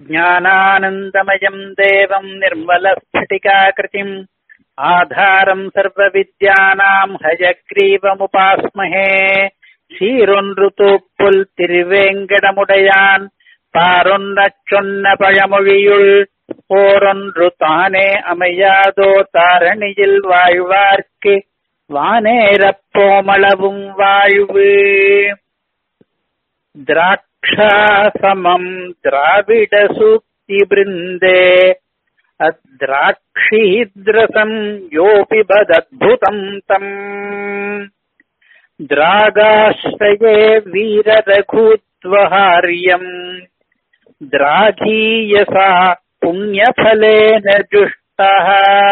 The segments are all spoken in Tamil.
ज्ञानानन्दमयम् देवम् निर्मलस्फटिकाकृतिम् ஆதாரம் சர்வ வித்யானாம் ஹயக்ரீவமுபாஸ்மஹே சீரொன்று தூப்புல் திருவேங்கடமுடையான் பாரொன்னச் சொன்ன பழமொழியுள் போரொன்று தானே அமையாதோ தாரணியில் வாழ்வார்க்கு வானேரப்போமளவும் வாழ்வு திராட்சாசமம் திராவிட சூக்தி பிருந்தே अद्राक्षीद्रसम् योऽपि बदद्भुतम् तम् द्रागाश्रये वीररघुत्वहार्यम् द्राघीयसा पुण्यफलेन जुष्टः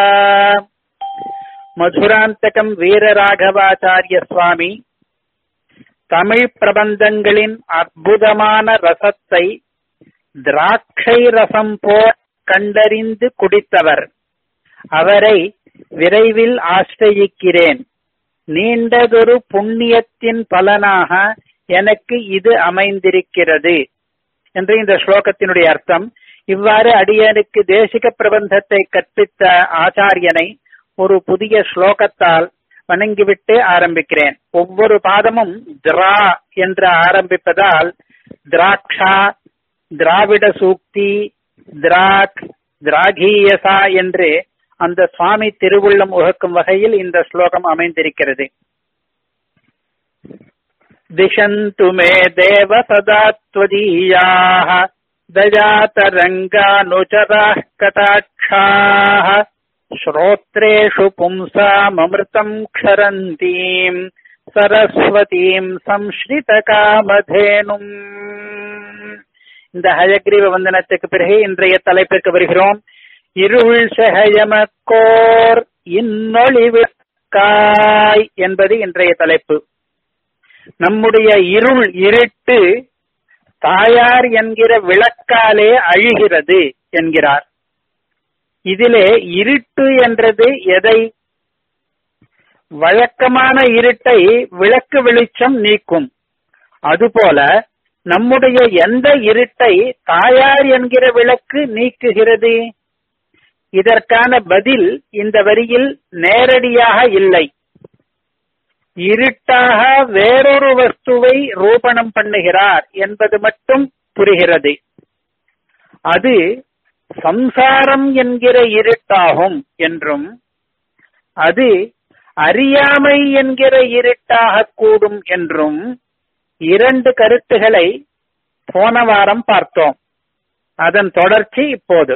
மதுராந்தகம் வீரராகவாச்சாரிய சுவாமி தமிழ் பிரபந்தங்களின் அற்புதமான ரசத்தை திராட்சை ரசம் போல் கண்டறிந்து குடித்தவர் அவரை விரைவில் ஆசிரயிக்கிறேன் நீண்டதொரு புண்ணியத்தின் பலனாக எனக்கு இது அமைந்திருக்கிறது என்று இந்த ஸ்லோகத்தினுடைய அர்த்தம் இவ்வாறு அடியனுக்கு தேசிக பிரபந்தத்தை கற்பித்த ஆச்சாரியனை ஒரு புதிய ஸ்லோகத்தால் வணங்கிவிட்டு ஆரம்பிக்கிறேன் ஒவ்வொரு பாதமும் திரா என்று ஆரம்பிப்பதால் திராட்சா திராவிட சூக்தி திராக் திராகீயசா என்று அந்த சுவாமி திருவுள்ளம் உகக்கும் வகையில் இந்த ஸ்லோகம் அமைந்திருக்கிறது திசந்து மே தேவ சதா त्वदीयाः दयातरङ्गानुचराः कटाक्षाः श्रोत्रेषु पुंसाममृतम् क्षरन्तीम् सरस्वतीम् संश्रितकामधेनुम् இந்த ஹயக்ரீவ வந்தனத்துக்கு பிறகு இன்றைய தலைப்பிற்கு வருகிறோம் இருள் செஹயமக்கோர் இன்னொளிவிற்காய் என்பது இன்றைய தலைப்பு நம்முடைய இருள் இருட்டு தாயார் என்கிற விளக்காலே அழிகிறது என்கிறார் இதிலே இருட்டு என்றது எதை வழக்கமான இருட்டை விளக்கு வெளிச்சம் நீக்கும் அதுபோல நம்முடைய எந்த இருட்டை தாயார் என்கிற விளக்கு நீக்குகிறது இதற்கான பதில் இந்த வரியில் நேரடியாக இல்லை இருட்டாக வேறொரு வஸ்துவை ரூபணம் பண்ணுகிறார் என்பது மட்டும் புரிகிறது அது சம்சாரம் என்கிற இருட்டாகும் என்றும் அது அறியாமை என்கிற இருட்டாக கூடும் என்றும் இரண்டு கருத்துகளை போன வாரம் பார்த்தோம் அதன் தொடர்ச்சி இப்போது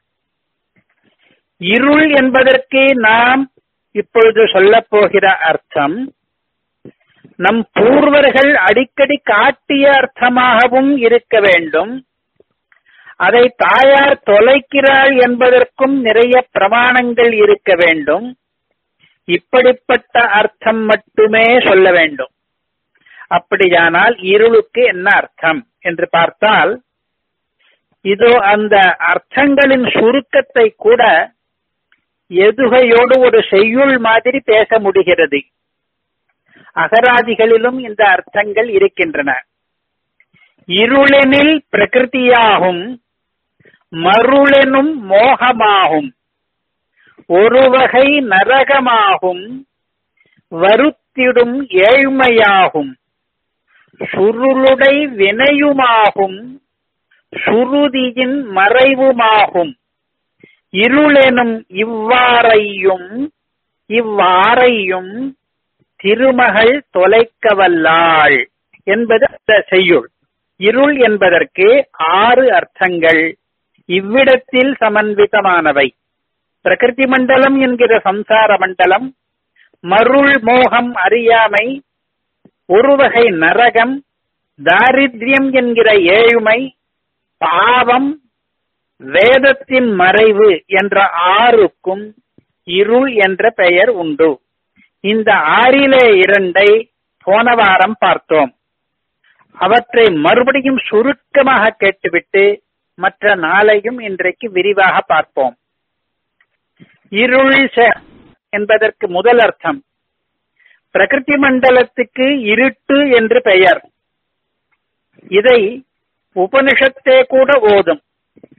இருள் என்பதற்கு நாம் இப்பொழுது சொல்லப் போகிற அர்த்தம் நம் பூர்வர்கள் அடிக்கடி காட்டிய அர்த்தமாகவும் இருக்க வேண்டும் அதை தாயார் தொலைக்கிறாள் என்பதற்கும் நிறைய பிரமாணங்கள் இருக்க வேண்டும் இப்படிப்பட்ட அர்த்தம் மட்டுமே சொல்ல வேண்டும் அப்படியானால் இருளுக்கு என்ன அர்த்தம் என்று பார்த்தால் இதோ அந்த அர்த்தங்களின் சுருக்கத்தை கூட எதுகையோடு ஒரு செய்யுள் மாதிரி பேச முடிகிறது அகராதிகளிலும் இந்த அர்த்தங்கள் இருக்கின்றன இருளெனில் பிரகிருதியாகும் மருளெனும் மோகமாகும் ஒரு வகை நரகமாகும் வருத்திடும் ஏழ்மையாகும் சுருளுடை வினையுமாகும் சுருதியின் மறைவுமாகும் இருளெனும் இவ்வாறையும் இவ்வாறையும் திருமகள் தொலைக்கவல்லாள் என்பது அந்த செய்யுள் இருள் என்பதற்கு ஆறு அர்த்தங்கள் இவ்விடத்தில் சமன்விதமானவை பிரகிருதி மண்டலம் என்கிற சம்சார மண்டலம் மருள் மோகம் அறியாமை ஒரு வகை நரகம் தாரித்யம் என்கிற ஏழ்மை பாவம் வேதத்தின் மறைவு என்ற ஆறுக்கும் இருள் என்ற பெயர் உண்டு இந்த ஆறிலே இரண்டை போன வாரம் பார்த்தோம் அவற்றை மறுபடியும் சுருக்கமாக கேட்டுவிட்டு மற்ற நாளையும் இன்றைக்கு விரிவாக பார்ப்போம் இருள் என்பதற்கு முதல் அர்த்தம் பிரகிருதி மண்டலத்துக்கு இருட்டு என்று பெயர் இதை உபனிஷத்தே கூட ஓதும்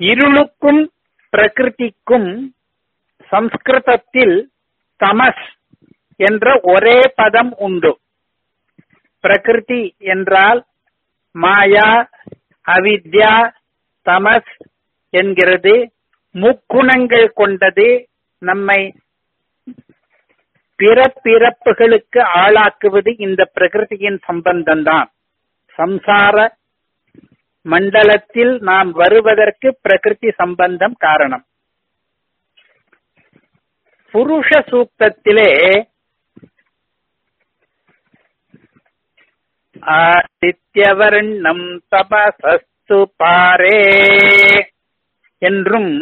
இருளுக்கும் பிரகிருதிக்கும் சம்ஸ்கிருதத்தில் தமஸ் என்ற ஒரே பதம் உண்டு பிரகிருதி என்றால் மாயா அவித்யா தமஸ் என்கிறது முக்குணங்கள் கொண்டது நம்மை பிறப்பிறப்புகளுக்கு ஆளாக்குவது இந்த பிரகிருதியின் சம்பந்தம்தான் சம்சார மண்டலத்தில் நாம் வருவதற்கு பிரகிருதி சம்பந்தம் காரணம் புருஷ சூக்தத்திலே ஆதித்யவர்ணம் தபசஸ்து பாரே என்றும்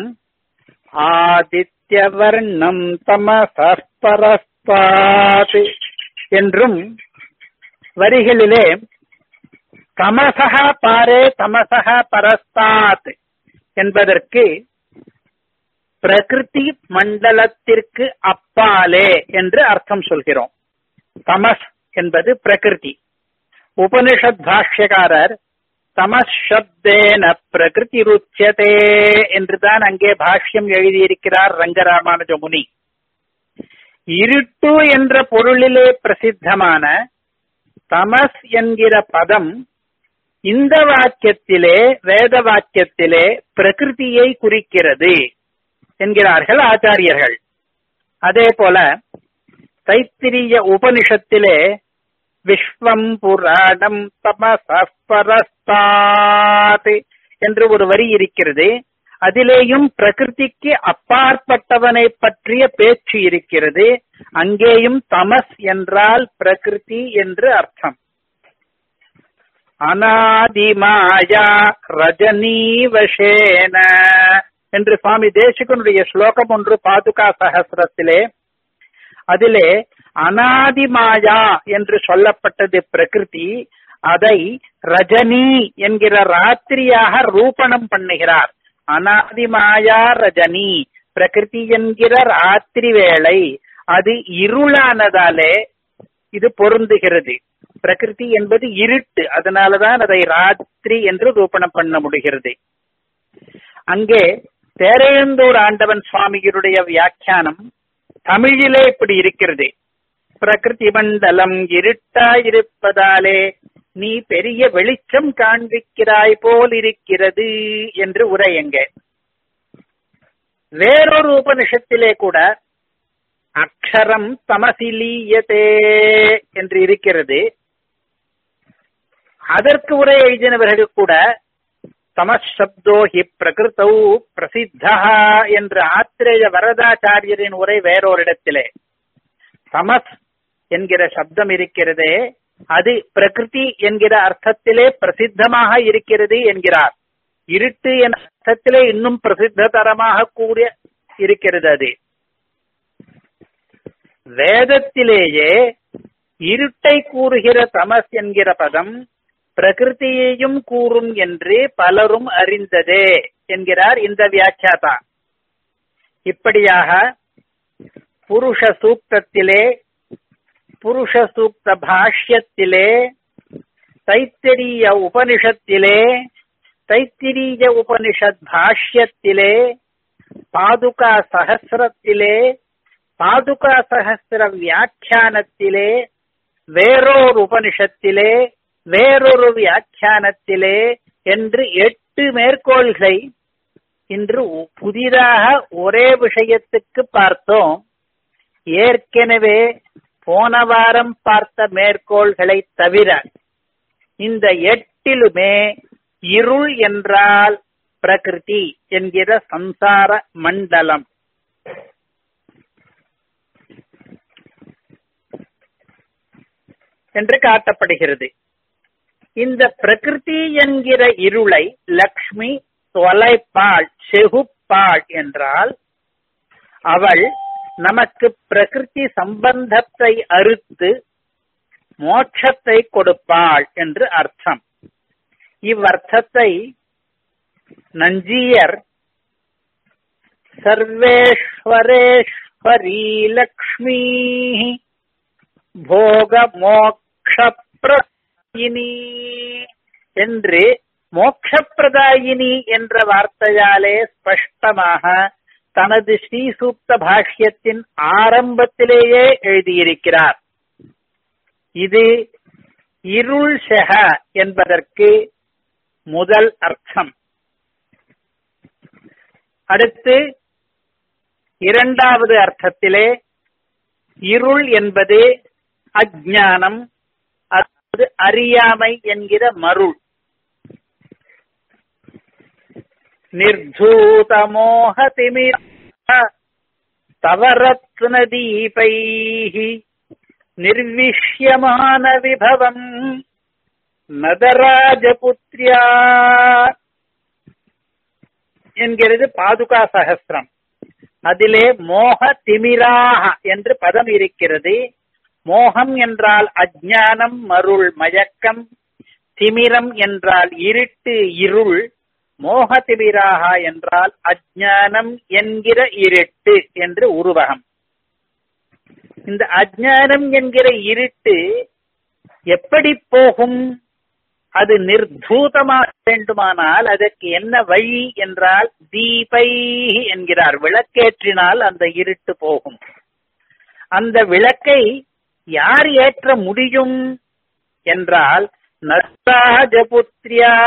ஆதித்யவர்ணம் தமசஸ்பரஸ்தாத் என்றும் வரிகளிலே தமசகா பாரே தமசகா பரஸ்தாத் என்பதற்கு பிரகிருதி மண்டலத்திற்கு அப்பாலே என்று அர்த்தம் சொல்கிறோம் தமஸ் என்பது பிரகிருதி உபனிஷத் பாஷ்யக்காரர் தமஸ் சப்தேன பிரகிருதி ருச்சியதே என்றுதான் அங்கே பாஷ்யம் எழுதியிருக்கிறார் ரங்கராமானுஜ முனி இருட்டு என்ற பொருளிலே பிரசித்தமான தமஸ் என்கிற பதம் இந்த வாக்கியத்திலே வேத வாக்கியத்திலே பிரகிருதியை குறிக்கிறது என்கிறார்கள் ஆச்சாரியர்கள் அதே போல தைத்திரிய உபனிஷத்திலே விஸ்வம் புராணம் தமசஸ்பரஸ்தாத் என்று ஒரு வரி இருக்கிறது அதிலேயும் பிரகிருதிக்கு அப்பாற்பட்டவனை பற்றிய பேச்சு இருக்கிறது அங்கேயும் தமஸ் என்றால் பிரகிருதி என்று அர்த்தம் அநாதிமாயா ரஜனீவசேன என்று சுவாமி தேசிகனுடைய ஸ்லோகம் ஒன்று பாதுகா சகசிரத்திலே அதிலே அனாதிமாயா என்று சொல்லப்பட்டது பிரகிருதி அதை ரஜினி என்கிற ராத்திரியாக ரூபணம் பண்ணுகிறார் அனாதிமாயா ரஜினி பிரகிருதி என்கிற ராத்திரி வேளை அது இருளானதாலே இது பொருந்துகிறது பிரகிருதி என்பது இருட்டு அதனாலதான் அதை ராத்திரி என்று ரூபணம் பண்ண முடிகிறது அங்கே தேரையந்தூர் ஆண்டவன் சுவாமிகளுடைய வியாக்கியானம் தமிழிலே இப்படி இருக்கிறது பிரகிருதி மண்டலம் இருட்டாயிருப்பதாலே நீ பெரிய வெளிச்சம் காண்பிக்கிறாய் போல் இருக்கிறது என்று உரையங்க வேறொரு உபனிஷத்திலே கூட அக்ஷரம் தமசிலீயதே என்று இருக்கிறது அதற்கு உரை எழுதினவர்கள் கூட தமசப்தோ ஹி பிரகிருத்தௌ பிரசித்தா என்று ஆத்திரேய வரதாச்சாரியரின் உரை வேறொரிடத்திலே தமஸ் என்கிற சப்தம் இருக்கிறதே அது பிரகிருதி என்கிற அர்த்தத்திலே பிரசித்தமாக இருக்கிறது என்கிறார் இருட்டு என் அர்த்தத்திலே இன்னும் பிரசித்ததரமாக கூடிய இருக்கிறது அது வேதத்திலேயே இருட்டை கூறுகிற தமஸ் என்கிற பதம் பிரகிருதியையும் கூறும் என்று பலரும் அறிந்ததே என்கிறார் இந்த வியாக்கியாதா இப்படியாக புருஷ சூக்தத்திலே புருஷ சூக்த பாஷ்யத்திலே தைத்திரிய உபனிஷத்திலே தைத்திரிய உபனிஷத் பாஷ்யத்திலே பாதுகா சகசிரத்திலே பாதுகா சகசிர வியாக்கியானத்திலே வேறோர் உபனிஷத்திலே வேறொரு வியாக்கியானத்திலே என்று எட்டு மேற்கோள்களை இன்று புதிதாக ஒரே விஷயத்துக்கு பார்த்தோம் ஏற்கனவே போன வாரம் பார்த்த மேற்கோள்களை தவிர இந்த எட்டிலுமே இருள் என்றால் பிரகிருதி என்கிற சம்சார மண்டலம் என்று காட்டப்படுகிறது இந்த பிரகிருதி என்கிற இருளை லக்ஷ்மி தொலைப்பாள் செகுப்பாள் என்றால் அவள் நமக்கு பிரகிருதி சம்பந்தத்தை அறுத்து மோட்சத்தை கொடுப்பாள் என்று அர்த்தம் இவ்வர்த்தத்தை நஞ்சியர் சர்வேஸ்வரேஸ்வரி லக்ஷ்மி போக மோக்ஷ பிரயினி என்று மோட்சப்பிரதாயினி என்ற வார்த்தையாலே ஸ்பஷ்டமாக தனது ஸ்ரீசூக்த பாஷ்யத்தின் ஆரம்பத்திலேயே எழுதியிருக்கிறார் இது இருள் செக என்பதற்கு முதல் அர்த்தம் அடுத்து இரண்டாவது அர்த்தத்திலே இருள் என்பது அஜானம் அதாவது அறியாமை என்கிற மருள் निर्धूतमोहतिमिर तव रत्नदीपैः निर्विश्यमानविभवम् நதராஜபுத்ரியா என்கிறது பாதுகா சகசிரம் அதிலே மோக திமிராக என்று பதம் இருக்கிறது மோகம் என்றால் அஜானம் மருள் மயக்கம் திமிரம் என்றால் இருட்டு இருள் மோகதிபிராக என்றால் அஜானம் என்கிற இருட்டு என்று உருவகம் இந்த அஜானம் என்கிற இருட்டு எப்படி போகும் அது நிர்தூதமாக வேண்டுமானால் அதற்கு என்ன வழி என்றால் தீபை என்கிறார் விளக்கேற்றினால் அந்த இருட்டு போகும் அந்த விளக்கை யார் ஏற்ற முடியும் என்றால் நராஜபுத்ரியா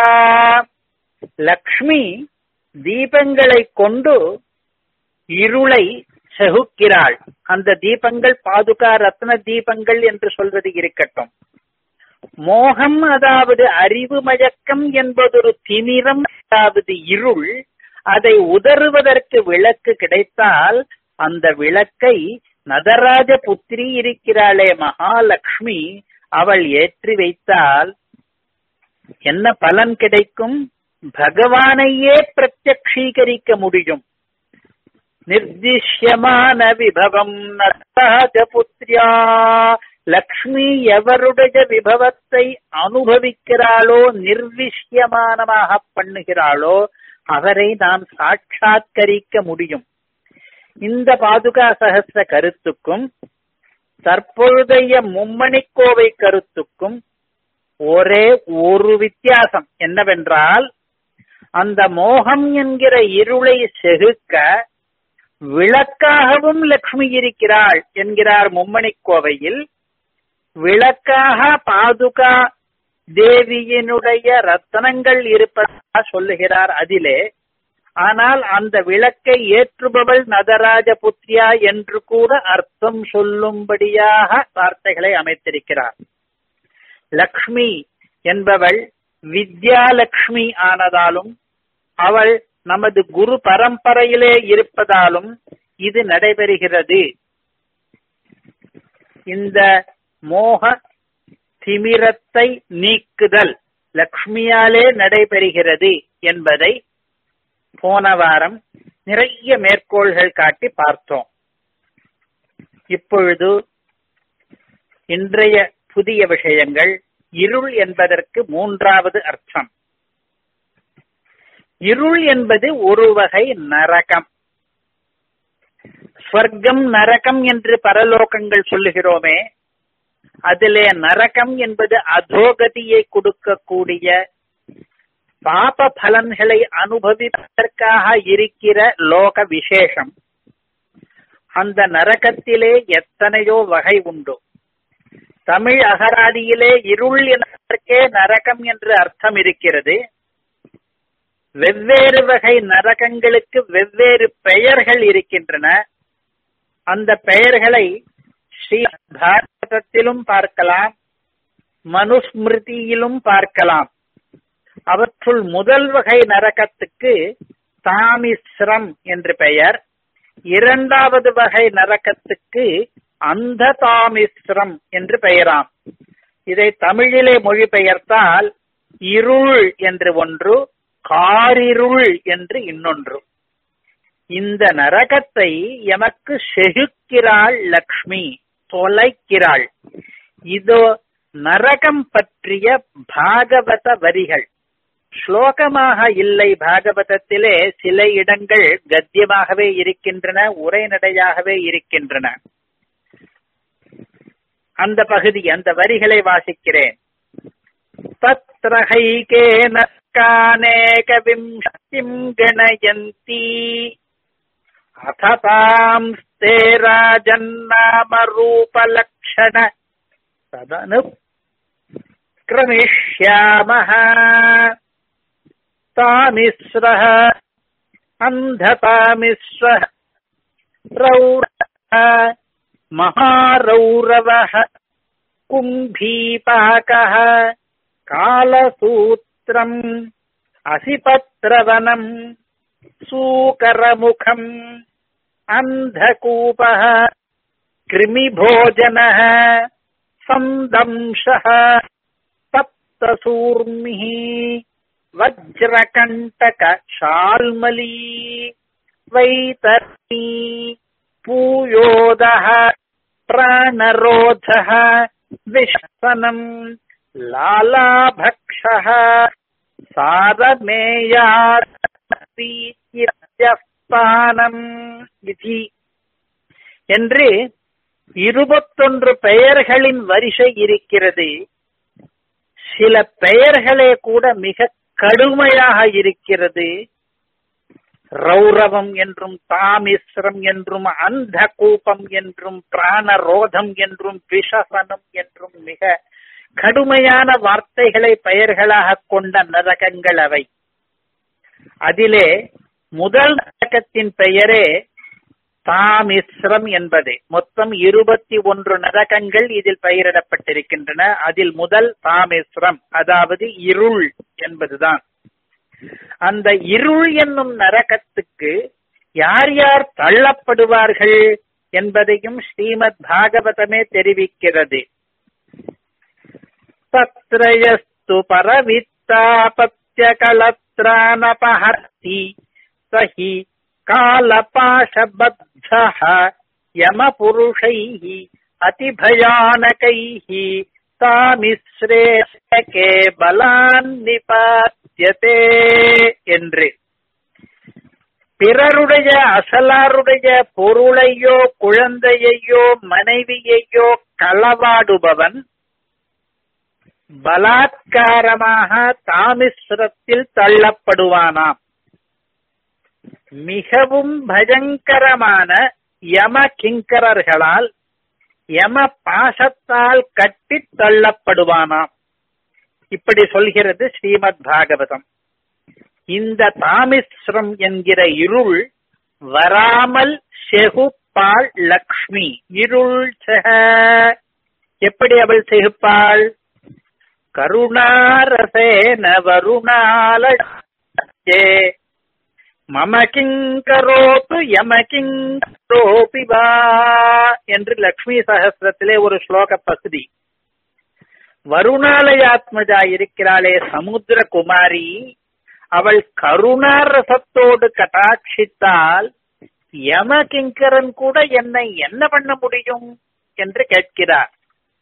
லக்ஷ்மி தீபங்களை கொண்டு இருளை செகுக்கிறாள் அந்த தீபங்கள் பாதுகா ரத்ன தீபங்கள் என்று சொல்வது இருக்கட்டும் மோகம் அதாவது அறிவு மயக்கம் என்பதொரு திமிரம் அதாவது இருள் அதை உதறுவதற்கு விளக்கு கிடைத்தால் அந்த விளக்கை நதராஜ புத்திரி இருக்கிறாளே மகாலட்சுமி அவள் ஏற்றி வைத்தால் என்ன பலன் கிடைக்கும் பகவானையே பிரத்யக்ஷீகரிக்க முடியும் நிர்திஷ்யமான விபவம் நட்டாஜபுத்ரியா லக்ஷ்மி எவருடைய விபவத்தை அனுபவிக்கிறாளோ நிர்விஷ்யமானமாக பண்ணுகிறாளோ அவரை நாம் சாட்சாத்கரிக்க முடியும் இந்த பாதுகா சகசிர கருத்துக்கும் தற்பொழுதைய மும்மணிக்கோவை கருத்துக்கும் ஒரே ஒரு வித்தியாசம் என்னவென்றால் அந்த மோகம் என்கிற இருளை செகுக்க விளக்காகவும் லக்ஷ்மி இருக்கிறாள் என்கிறார் மும்மணி கோவையில் விளக்காக பாதுகா தேவியினுடைய ரத்தனங்கள் இருப்பதாக சொல்லுகிறார் அதிலே ஆனால் அந்த விளக்கை ஏற்றுபவள் நதராஜ புத்தியா என்று கூட அர்த்தம் சொல்லும்படியாக வார்த்தைகளை அமைத்திருக்கிறார் லக்ஷ்மி என்பவள் வித்யாலக்ஷ்மி ஆனதாலும் அவள் நமது குரு பரம்பரையிலே இருப்பதாலும் இது நடைபெறுகிறது இந்த மோக திமிரத்தை நீக்குதல் லக்ஷ்மியாலே நடைபெறுகிறது என்பதை போன வாரம் நிறைய மேற்கோள்கள் காட்டி பார்த்தோம் இப்பொழுது இன்றைய புதிய விஷயங்கள் இருள் என்பதற்கு மூன்றாவது அர்த்தம் இருள் என்பது ஒரு வகை நரகம் ஸ்வர்க்கம் நரகம் என்று பரலோகங்கள் சொல்லுகிறோமே அதிலே நரகம் என்பது அதோகதியை கொடுக்கக்கூடிய பாப பலன்களை அனுபவிப்பதற்காக இருக்கிற லோக விசேஷம் அந்த நரகத்திலே எத்தனையோ வகை உண்டு தமிழ் அகராதியிலே இருள் என்பதற்கே நரகம் என்று அர்த்தம் இருக்கிறது வெவ்வேறு வகை நரகங்களுக்கு வெவ்வேறு பெயர்கள் இருக்கின்றன அந்த பெயர்களை ஸ்ரீ பாரதத்திலும் பார்க்கலாம் மனுஸ்மிருதியிலும் பார்க்கலாம் அவற்றுள் முதல் வகை நரகத்துக்கு தாமிஸ்ரம் என்று பெயர் இரண்டாவது வகை நரகத்துக்கு அந்த தாமிஸ்ரம் என்று பெயராம் இதை தமிழிலே மொழிபெயர்த்தால் இருள் என்று ஒன்று காரிருள் என்று இன்னொன்று இந்த நரகத்தை எமக்கு செகுக்கிறாள் லக்ஷ்மி தொலைக்கிறாள் இதோ நரகம் பற்றிய பாகவத வரிகள் ஸ்லோகமாக இல்லை பாகவதத்திலே சில இடங்கள் கத்தியமாகவே இருக்கின்றன உரைநடையாகவே இருக்கின்றன அந்த பகுதி அந்த வரிகளை வாசிக்கிறேன் தத் तत्र हैकेन कानेकविंशतिम् गणयन्ती अथ तांस्ते राजन्नामरूपलक्षण तदनु क्रमिष्यामः तामिस्रः अन्धतामिस्रः रौरः महारौरवः कुम्भीपाकः कालसूत्रम् असिपत्रवनम् सूकरमुखम् अन्धकूपः कृमिभोजनः सन्दंशः सप्तसूर्मिः वज्रकण्टक शाल्मली वैतर्णी पूयोदः प्राणरोधः विश्वनम् लालाभक्षः சாரமேயானம் விதி என்று இருபத்தொன்று பெயர்களின் வரிசை இருக்கிறது சில பெயர்களே கூட மிக கடுமையாக இருக்கிறது ரௌரவம் என்றும் தாமிஸ்ரம் என்றும் அந்த கூப்பம் என்றும் பிராணரோதம் என்றும் விஷசனம் என்றும் மிக கடுமையான வார்த்தைகளை பெயர்களாக கொண்ட நரகங்கள் அவை அதிலே முதல் நரகத்தின் பெயரே தாமிஸ்ரம் என்பது மொத்தம் இருபத்தி ஒன்று நரகங்கள் இதில் பெயரிடப்பட்டிருக்கின்றன அதில் முதல் தாமிஸ்ரம் அதாவது இருள் என்பதுதான் அந்த இருள் என்னும் நரகத்துக்கு யார் யார் தள்ளப்படுவார்கள் என்பதையும் ஸ்ரீமத் பாகவதமே தெரிவிக்கிறது तत्रयस्तु परवित्तापत्यकलत्रानपहर्ति स हि कालपाशबद्धः यमपुरुषैः अतिभयानकैः தாமிஸ்ரேகே பலான் நிபாத்தியதே என்று பிறருடைய அசலாருடைய பொருளையோ குழந்தையையோ மனைவியையோ களவாடுபவன் பலாத்காரமாக தாமிஸ்ரத்தில் தள்ளப்படுவானாம் மிகவும் பயங்கரமான யம கிங்கரர்களால் யம பாசத்தால் கட்டி தள்ளப்படுவானாம் இப்படி சொல்கிறது ஸ்ரீமத் பாகவதம் இந்த தாமிஸ்ரம் என்கிற இருள் வராமல் செகுப்பாள் லக்ஷ்மி இருள் செக எப்படி அவள் செகுப்பாள் கருணாரசேன வருணாலே மம கிங்கரோப்பு யம கிங்கரோபி வா என்று லக்ஷ்மி சகசிரத்திலே ஒரு ஸ்லோக பகுதி வருணாலயாத்மஜா இருக்கிறாளே சமுத்திர குமாரி அவள் கருணாரசத்தோடு கட்டாட்சித்தால் யம கிங்கரன் கூட என்னை என்ன பண்ண முடியும் என்று கேட்கிறார்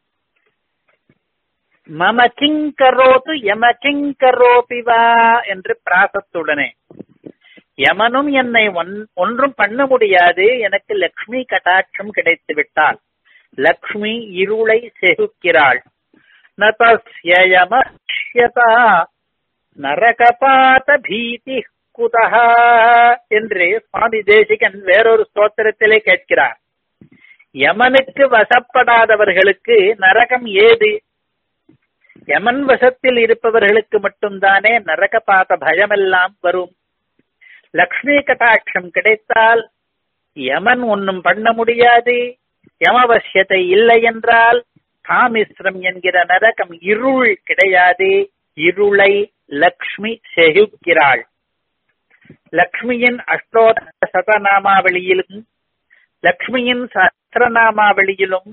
மம கிங்கரோது யம கிங்கரோபி வா என்று பிராசத்துடனே யமனும் என்னை ஒன்றும் பண்ண முடியாது எனக்கு லக்ஷ்மி கட்டாட்சம் கிடைத்து விட்டால் லக்ஷ்மி இருளை செகுக்கிறாள் நதஸ்யமக்ஷ்யதா நரகபாத பீதி குதா என்று சுவாமி தேசிகன் வேறொரு ஸ்தோத்திரத்திலே கேட்கிறார் யமனுக்கு வசப்படாதவர்களுக்கு நரகம் ஏது யமன் வசத்தில் இருப்பவர்களுக்கு மட்டும்தானே நரகபாத பயமெல்லாம் வரும் லக்ஷ்மி கட்டாட்சம் கிடைத்தால் யமன் ஒன்னும் பண்ண முடியாது யமவசியத்தை இல்லை என்றால் காமிஸ்ரம் என்கிற நரகம் இருள் கிடையாது இருளை லக்ஷ்மி செகுக்கிறாள் லக்ஷ்மியின் அஷ்டோத்தர சதநாமாவளியிலும் லக்ஷ்மியின் சஹசிரநாமாவளியிலும்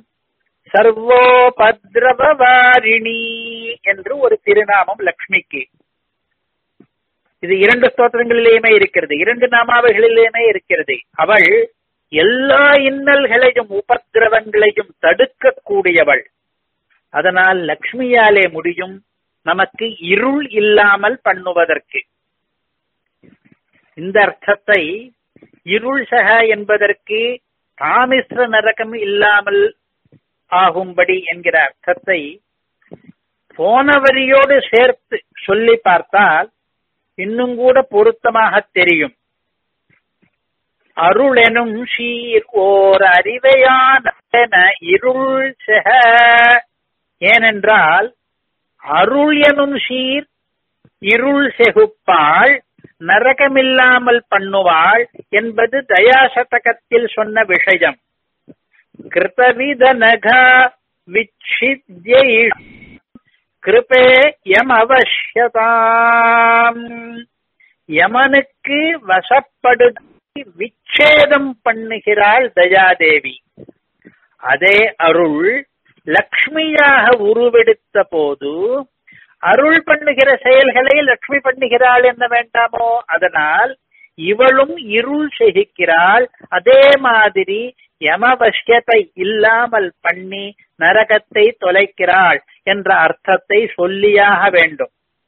சர்வோபத்ரவவாரிணி என்று ஒரு திருநாமம் லக்ஷ்மிக்கு இது இரண்டு ஸ்தோத்திரங்களிலேயுமே இருக்கிறது இரண்டு நாமாவைகளிலேயுமே இருக்கிறது அவள் எல்லா இன்னல்களையும் உபதிரவங்களையும் தடுக்கக்கூடியவள் அதனால் லக்ஷ்மியாலே முடியும் நமக்கு இருள் இல்லாமல் பண்ணுவதற்கு இந்த அர்த்தத்தை இருள் சக என்பதற்கு தாமிஸ்ர நரகம் இல்லாமல் ஆகும்படி என்கிற அர்த்தத்தை போன வரியோடு சேர்த்து சொல்லி பார்த்தால் இன்னும் கூட பொருத்தமாக தெரியும் அருளெனும் சீர் ஓர் அறிவையான இருள் செக ஏனென்றால் அருள் எனும் சீர் இருள் செகுப்பாள் நரகமில்லாமல் பண்ணுவாள் என்பது தயாசதகத்தில் சொன்ன விஷயம் கிருதவித நகா விச்சித்யை கிருபே யம் அவசியதாம் யமனுக்கு வசப்படுத்தி விச்சேதம் பண்ணுகிறாள் தயாதேவி அதே அருள் லக்ஷ்மியாக உருவெடுத்த போது அருள் பண்ணுகிற செயல்களை லக்ஷ்மி பண்ணுகிறாள் என்ன வேண்டாமோ அதனால் இவளும் இருள் செய்கிறாள் அதே மாதிரி யமவசியத்தை இல்லாமல் பண்ணி நரகத்தை தொலைக்கிறாள் என்ற அர்த்தத்தை சொல்லியாக வேண்டும்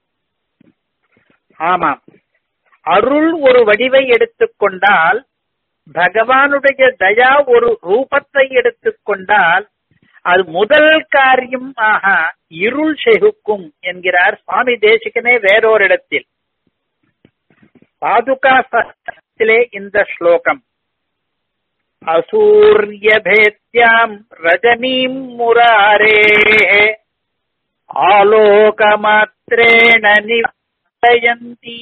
ஆமாம் அருள் ஒரு வடிவை எடுத்துக்கொண்டால் பகவானுடைய தயா ஒரு ரூபத்தை எடுத்துக்கொண்டால் அது முதல் காரியம் ஆக இருள் செகுக்கும் என்கிறார் சுவாமி தேசிகனே வேறொரு இடத்தில் பாதுகா சத்திலே இந்த ஸ்லோகம் அசூரியபேத்யாம் ரஜனீம் முராரே ஆலோகமாத்திரேண நிவயந்தி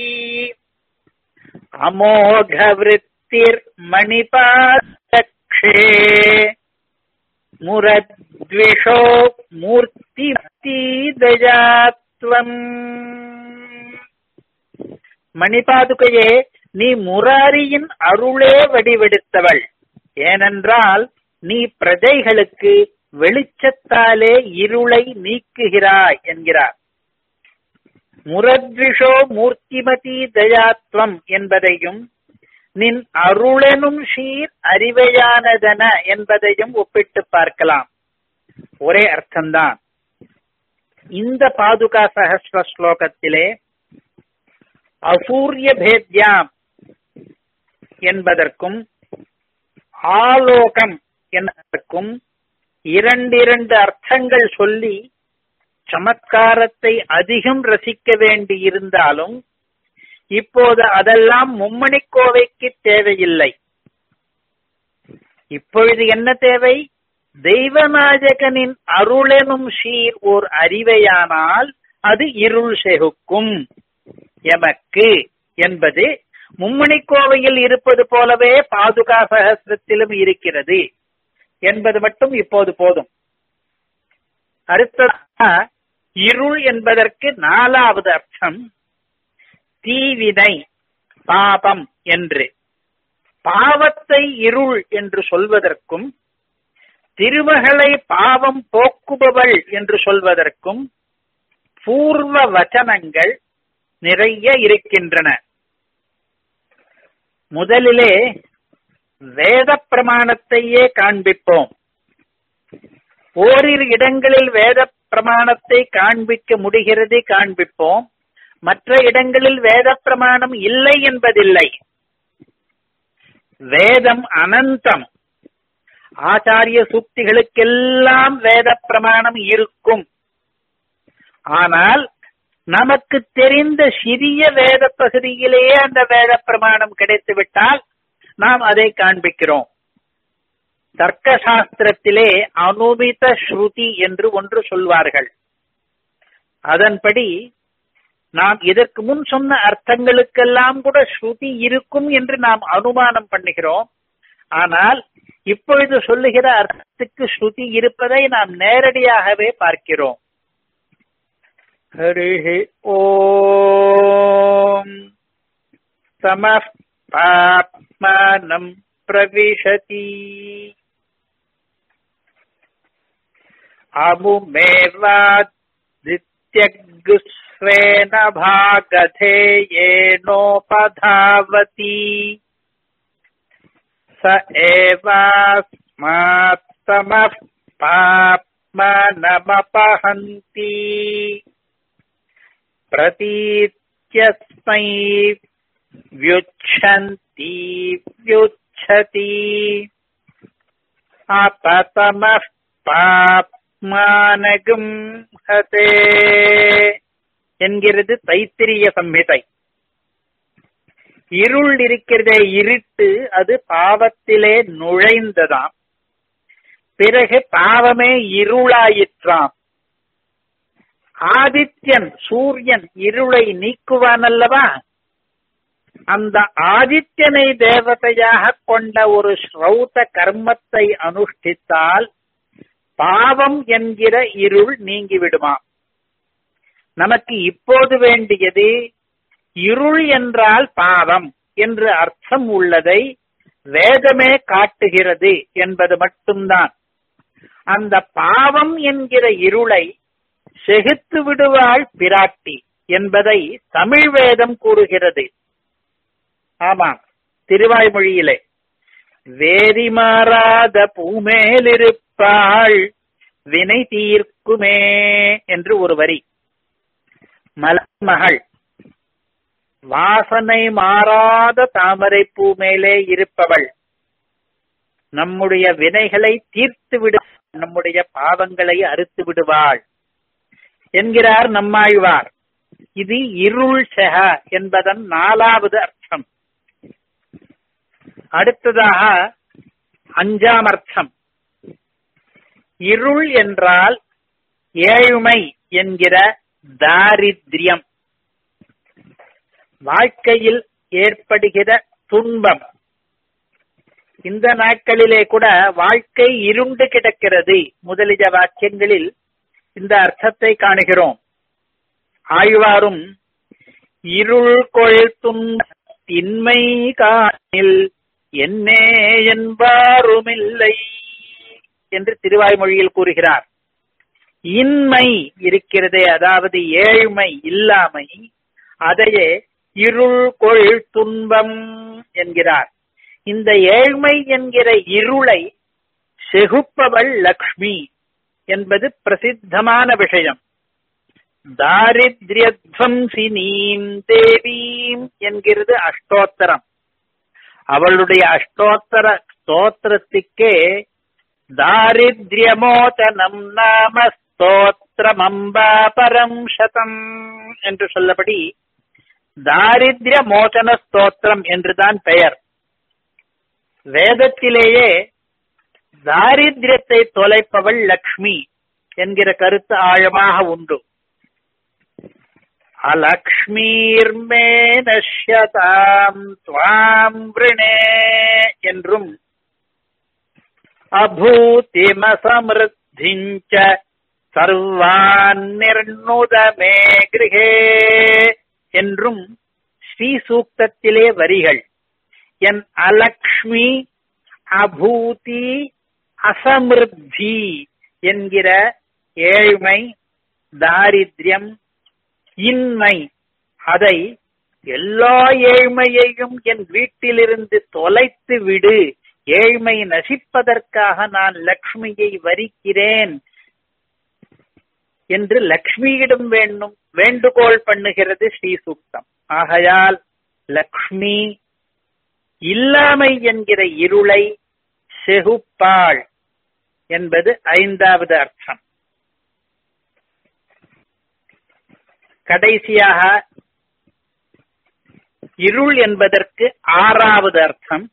அமோக விற்த்திர் மணிபாதக்ஷே முரத்விஷோ மூர்த்தி தயாத்வம் மணிபாதுகையே நீ முராரியின் அருளே வடிவெடுத்தவள் ஏனென்றால் நீ பிரஜைகளுக்கு வெளிச்சத்தாலே இருளை நீக்குகிறாய் என்கிறார் முரத்விஷோ மூர்த்திமதி தயாத்வம் என்பதையும் நின் அருளெனும் சீர் அறிவையானதன என்பதையும் ஒப்பிட்டு பார்க்கலாம் ஒரே அர்த்தம்தான் இந்த பாதுகா சகஸ்ர ஸ்லோகத்திலே அசூரிய பேத்யாம் என்பதற்கும் ஆலோகம் என்பதற்கும் இரண்டிரண்டு அர்த்தங்கள் சொல்லி சமத்காரத்தை அதிகம் ரசிக்க வேண்டி இருந்தாலும் இப்போது அதெல்லாம் மும்மணிக்கோவைக்கு தேவையில்லை இப்பொழுது என்ன தேவை தெய்வநாயகனின் அருளெனும் சீர் ஓர் அறிவையானால் அது இருள் செகுக்கும் எமக்கு என்பது மும்மணிக்கோவையில் இருப்பது போலவே பாதுகா சகசிரத்திலும் இருக்கிறது என்பது மட்டும் இப்போது போதும் அடுத்ததாக இருள் என்பதற்கு நாலாவது அர்த்தம் தீவினை பாபம் என்று பாவத்தை இருள் என்று சொல்வதற்கும் திருமகளை பாவம் போக்குபவள் என்று சொல்வதற்கும் பூர்வ வச்சனங்கள் நிறைய இருக்கின்றன முதலிலே வேத பிரமாணத்தையே காண்பிப்போம் ஓரிரு இடங்களில் வேத பிரமாணத்தை காண்பிக்க முடிகிறது காண்பிப்போம் மற்ற இடங்களில் வேத பிரமாணம் இல்லை என்பதில்லை வேதம் அனந்தம் ஆச்சாரிய சூக்திகளுக்கெல்லாம் வேத பிரமாணம் இருக்கும் ஆனால் நமக்கு தெரிந்த சிறிய வேத பகுதியிலேயே அந்த வேத பிரமாணம் கிடைத்து விட்டால் நாம் அதை காண்பிக்கிறோம் தர்க்க சாஸ்திரத்திலே அனுமித ஸ்ருதி என்று ஒன்று சொல்வார்கள் அதன்படி நாம் இதற்கு முன் சொன்ன அர்த்தங்களுக்கெல்லாம் கூட ஸ்ருதி இருக்கும் என்று நாம் அனுமானம் பண்ணுகிறோம் ஆனால் இப்பொழுது சொல்லுகிற அர்த்தத்துக்கு ஸ்ருதி இருப்பதை நாம் நேரடியாகவே பார்க்கிறோம் ஹரி ஓம் சம பாப்மானம் பிரவிशति अमुमेवादित्यग्स्वेन भागधेयेनोपधावति स एवास्मात्तमः पाप्मनमपहन्ति प्रतीत्यस्मै व्युच्छन्ति व्युच्छति अपतमः पाप् மானகும் ஹதே என்கிறது தைத்திரிய சம்ஹிதை இருள் இருக்கிறதே இருட்டு அது பாவத்திலே நுழைந்ததாம் பிறகு பாவமே இருளாயிற்றாம் ஆதித்யன் சூரியன் இருளை நீக்குவான் அல்லவா அந்த ஆதித்யனை தேவதையாக கொண்ட ஒரு ஸ்ரௌத கர்மத்தை அனுஷ்டித்தால் பாவம் என்கிற இருள் நீங்கிவிடுமாம் நமக்கு இப்போது வேண்டியது இருள் என்றால் பாவம் என்று அர்த்தம் உள்ளதை வேதமே காட்டுகிறது என்பது மட்டும்தான் அந்த பாவம் என்கிற இருளை செகுத்து விடுவாள் பிராட்டி என்பதை தமிழ் வேதம் கூறுகிறது ஆமாம் திருவாய்மொழியிலே வேதி மாறாத பூமேலிருப்பாள் வினை தீர்க்குமே என்று ஒரு வரி மலமகள் வாசனை மாறாத தாமரை பூ மேலே இருப்பவள் நம்முடைய வினைகளை தீர்த்து விடு நம்முடைய பாவங்களை அறுத்து விடுவாள் என்கிறார் நம்மாழ்வார் இது இருள் செக என்பதன் நாலாவது அர்த்தம் அடுத்ததாக அஞ்சாம் அர்த்தம் இருள் என்றால் ஏழ்மை என்கிற தாரித்யம் வாழ்க்கையில் ஏற்படுகிற துன்பம் இந்த நாட்களிலே கூட வாழ்க்கை இருண்டு கிடக்கிறது முதலிய வாக்கியங்களில் இந்த அர்த்தத்தை காணுகிறோம் ஆழ்வாரும் இருள் கொள் துன்ப காணில் என்னே என்பாருமில்லை என்று திருவாய்மொழியில் கூறுகிறார் இன்மை இருக்கிறதே அதாவது ஏழ்மை இல்லாமை அதையே இருள் கொள் துன்பம் என்கிறார் இந்த ஏழ்மை என்கிற இருளை செகுப்பவள் லக்ஷ்மி என்பது பிரசித்தமான விஷயம் தாரித்யத்வம்சினீம் தேவீம் என்கிறது அஷ்டோத்தரம் அவளுடைய அஷ்டோத்தர ஸ்தோத்திரத்துக்கே தாரித்யமோச்சனம் நாம ஸ்தோத்திரமம்பா பரம் சதம் என்று சொல்லபடி தாரித்ய மோச்சன ஸ்தோத்திரம் என்றுதான் பெயர் வேதத்திலேயே தாரித்யத்தை தொலைப்பவள் லக்ஷ்மி என்கிற கருத்து ஆழமாக உண்டு அலக்ஷ்மீர்மே நஷ்யதாம் துவாம் விருணே என்றும் அபூதிமசமிருத்திஞ்ச சர்வான் நிர்ணுதமே கிருகே என்றும் ஸ்ரீ சூக்தத்திலே வரிகள் என் அலக்ஷ்மி அபூதி அசமிருத்தி என்கிற ஏழ்மை தாரித்யம் இன்மை அதை எல்லா ஏழ்மையையும் என் வீட்டிலிருந்து தொலைத்து விடு ஏழ்மை நசிப்பதற்காக நான் லக்ஷ்மியை வரிக்கிறேன் என்று லக்ஷ்மியிடம் வேண்டும் வேண்டுகோள் பண்ணுகிறது ஸ்ரீசூக்தம் ஆகையால் லக்ஷ்மி இல்லாமை என்கிற இருளை செகுப்பாள் என்பது ஐந்தாவது அர்த்தம் கடைசியாக இருள் என்பதற்கு ஆறாவது அர்த்தம்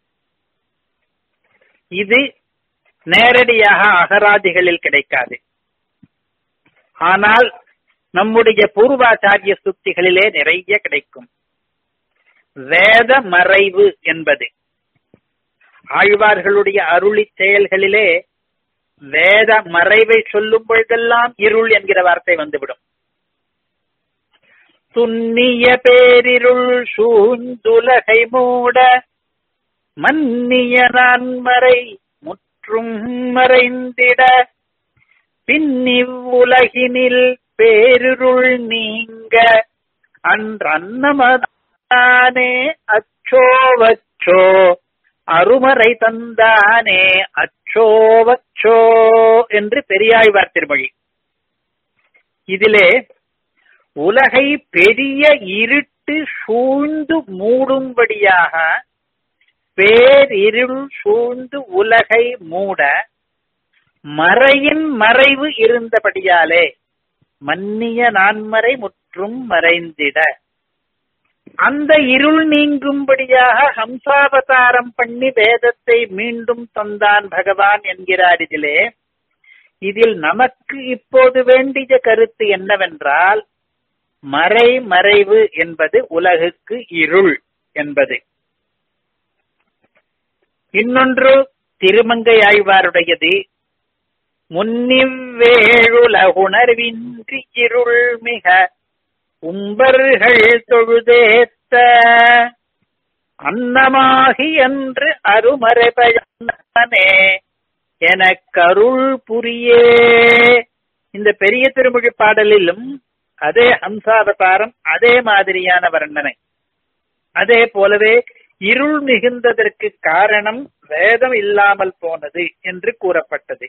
இது நேரடியாக அகராதிகளில் கிடைக்காது ஆனால் நம்முடைய பூர்வாச்சாரிய சுத்திகளிலே நிறைய கிடைக்கும் வேத மறைவு என்பது ஆழ்வார்களுடைய அருளி செயல்களிலே வேத மறைவை சொல்லும் பொழுதெல்லாம் இருள் என்கிற வார்த்தை வந்துவிடும் துன்னிய பேரிருள் சூழ்ந்துலகை மூட மன்னிய நான்மறை முற்றும் மறைந்திட பின்னிவ்வுலகினில் பேருருள் நீங்க அன்றன்னமதானே அச்சோவச்சோ அருமறை தந்தானே அச்சோவச்சோ என்று பெரியாழ்வார் திருமொழி இதிலே உலகை பெரிய இருட்டு சூழ்ந்து மூடும்படியாக பேரிருள் சூழ்ந்து உலகை மூட மறையின் மறைவு இருந்தபடியாலே மன்னிய நான்மறை முற்றும் மறைந்திட அந்த இருள் நீங்கும்படியாக ஹம்சாவதாரம் பண்ணி வேதத்தை மீண்டும் தந்தான் பகவான் என்கிறார் இதிலே இதில் நமக்கு இப்போது வேண்டிய கருத்து என்னவென்றால் மறை மறைவு என்பது உலகுக்கு இருள் என்பது இன்னொன்று திருமங்கை ஆழ்வாருடையது முன்னிவ்வேழுலகுணர்வின்றி இருள் மிக உம்பர்கள் தொழுதேத்த அன்னமாகி என்று அருமறை பயனே எனக்கருள் புரியே இந்த பெரிய திருமொழி பாடலிலும் அதே ஹம்சாவதாரம் அதே மாதிரியான வர்ணனை அதே போலவே இருள் மிகுந்ததற்கு காரணம் வேதம் இல்லாமல் போனது என்று கூறப்பட்டது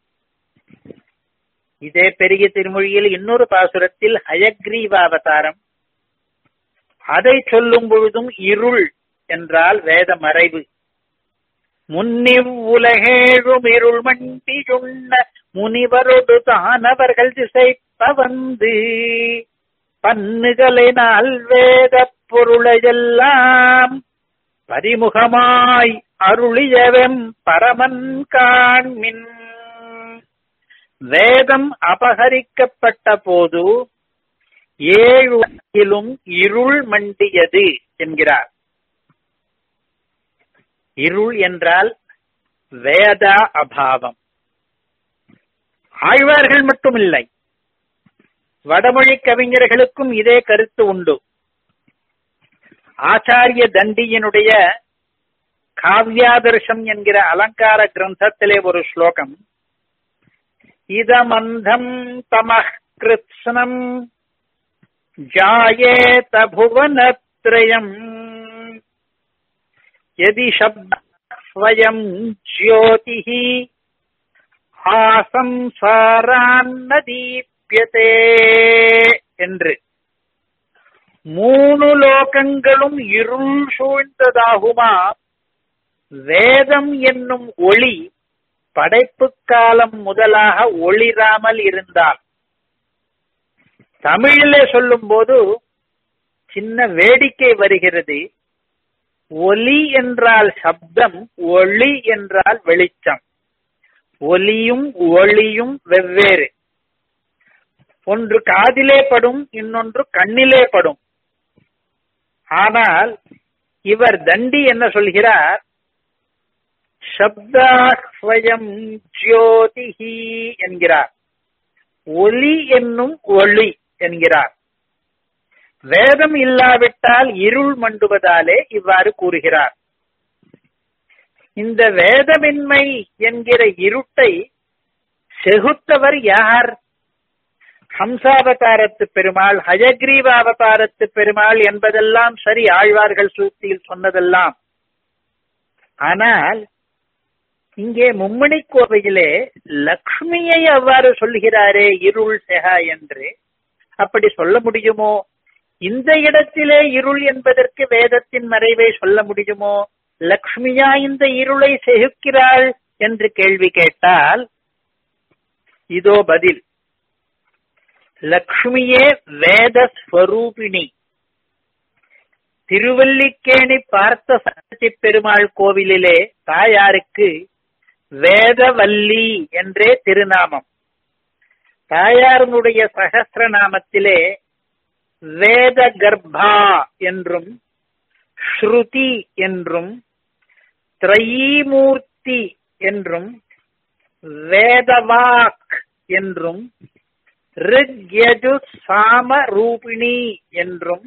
இதே பெரிய திருமொழியில் இன்னொரு பாசுரத்தில் ஹயக்ரீவாவதாரம் அதை சொல்லும் பொழுதும் இருள் என்றால் வேத மறைவு முன்னிவ் உலகேழும் இருள் மண்டி சொன்ன முனிவரொடு தானவர்கள் திசைப்ப வந்து பன்னுகளினால் வேத பொருளையெல்லாம் பரிமுகமாய் அருளியவெம் பரமன் காண்மின் வேதம் அபகரிக்கப்பட்ட போது ஏழு உலகிலும் இருள் மண்டியது என்கிறார் இருள் என்றால் வேத அபாவம் ஆழ்வார்கள் மட்டுமில்லை வடமொழி கவிஞர்களுக்கும் இதே கருத்து உண்டு ஆச்சாரிய தண்டியனுடைய காவ்யாதர்ஷம் என்கிற அலங்கார கிரந்தத்திலே ஒரு ஸ்லோகம் இதமந்தம் தமः கிருத்ஸ்னம் ஜாயேத புவனத்ரயம் यदि शब्द स्वयं ज्योतिः ஆசம்சாரான்ன தீப்யதே என்று மூணு லோகங்களும் இருள் சூழ்ந்ததாகுமா வேதம் என்னும் ஒளி படைப்பு காலம் முதலாக ஒளிராமல் இருந்தால் தமிழிலே சொல்லும் போது சின்ன வேடிக்கை வருகிறது ஒலி என்றால் சப்தம் ஒளி என்றால் வெளிச்சம் ஒலியும் ஒளியும் வெவ்வேறு ஒன்று காதிலே படும் இன்னொன்று கண்ணிலே படும் ஆனால் இவர் தண்டி என்ன சொல்கிறார் சப்தாஸ்வயம் ஜோதிஹி என்கிறார் ஒலி என்னும் ஒளி என்கிறார் வேதம் இல்லாவிட்டால் இருள் மண்டுவதாலே இவ்வாறு கூறுகிறார் இந்த வேதமின்மை என்கிற இருட்டை செகுத்தவர் யார் ஹம்சாவதாரத்து பெருமாள் ஹயக்ரீவ அவதாரத்து பெருமாள் என்பதெல்லாம் சரி ஆழ்வார்கள் சூத்தியில் சொன்னதெல்லாம் ஆனால் இங்கே மும்மணி கோவையிலே லக்ஷ்மியை அவ்வாறு சொல்கிறாரே இருள் செகா என்று அப்படி சொல்ல முடியுமோ இந்த இடத்திலே இருள் என்பதற்கு வேதத்தின் மறைவை சொல்ல முடியுமோ லக்ஷ்மியா இந்த இருளை செகுக்கிறாள் என்று கேள்வி கேட்டால் இதோ பதில் லக்ஷ்மியே வேத ஸ்வரூபிணி திருவல்லிக்கேணி பார்த்த சரசி பெருமாள் கோவிலிலே தாயாருக்கு வேதவல்லி என்றே திருநாமம் தாயாருடைய சகசிர நாமத்திலே வேத கர்ப்பா என்றும் ஸ்ருதி என்றும் திரையீமூர்த்தி என்றும் வேதவாக் என்றும் ரிக்யஜு சாம ரூபிணி என்றும்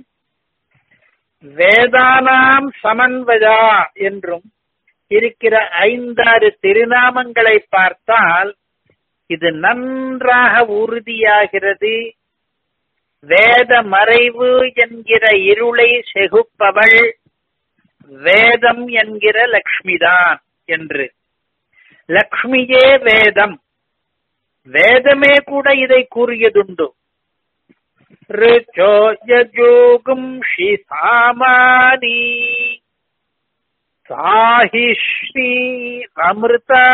வேதானாம் சமன்வயா என்றும் இருக்கிற ஐந்தாறு திருநாமங்களை பார்த்தால் இது நன்றாக உறுதியாகிறது வேத மறைவு என்கிற இருளை செகுப்பவள் வேதம் என்கிற லக்ஷ்மிதான் என்று லக்ஷ்மியே வேதம் வேதமே கூட இதை கூறியதுண்டு ருச்சோ யஜோகும் சாமானி சாஹி ஸ்ரீ அமிர்தா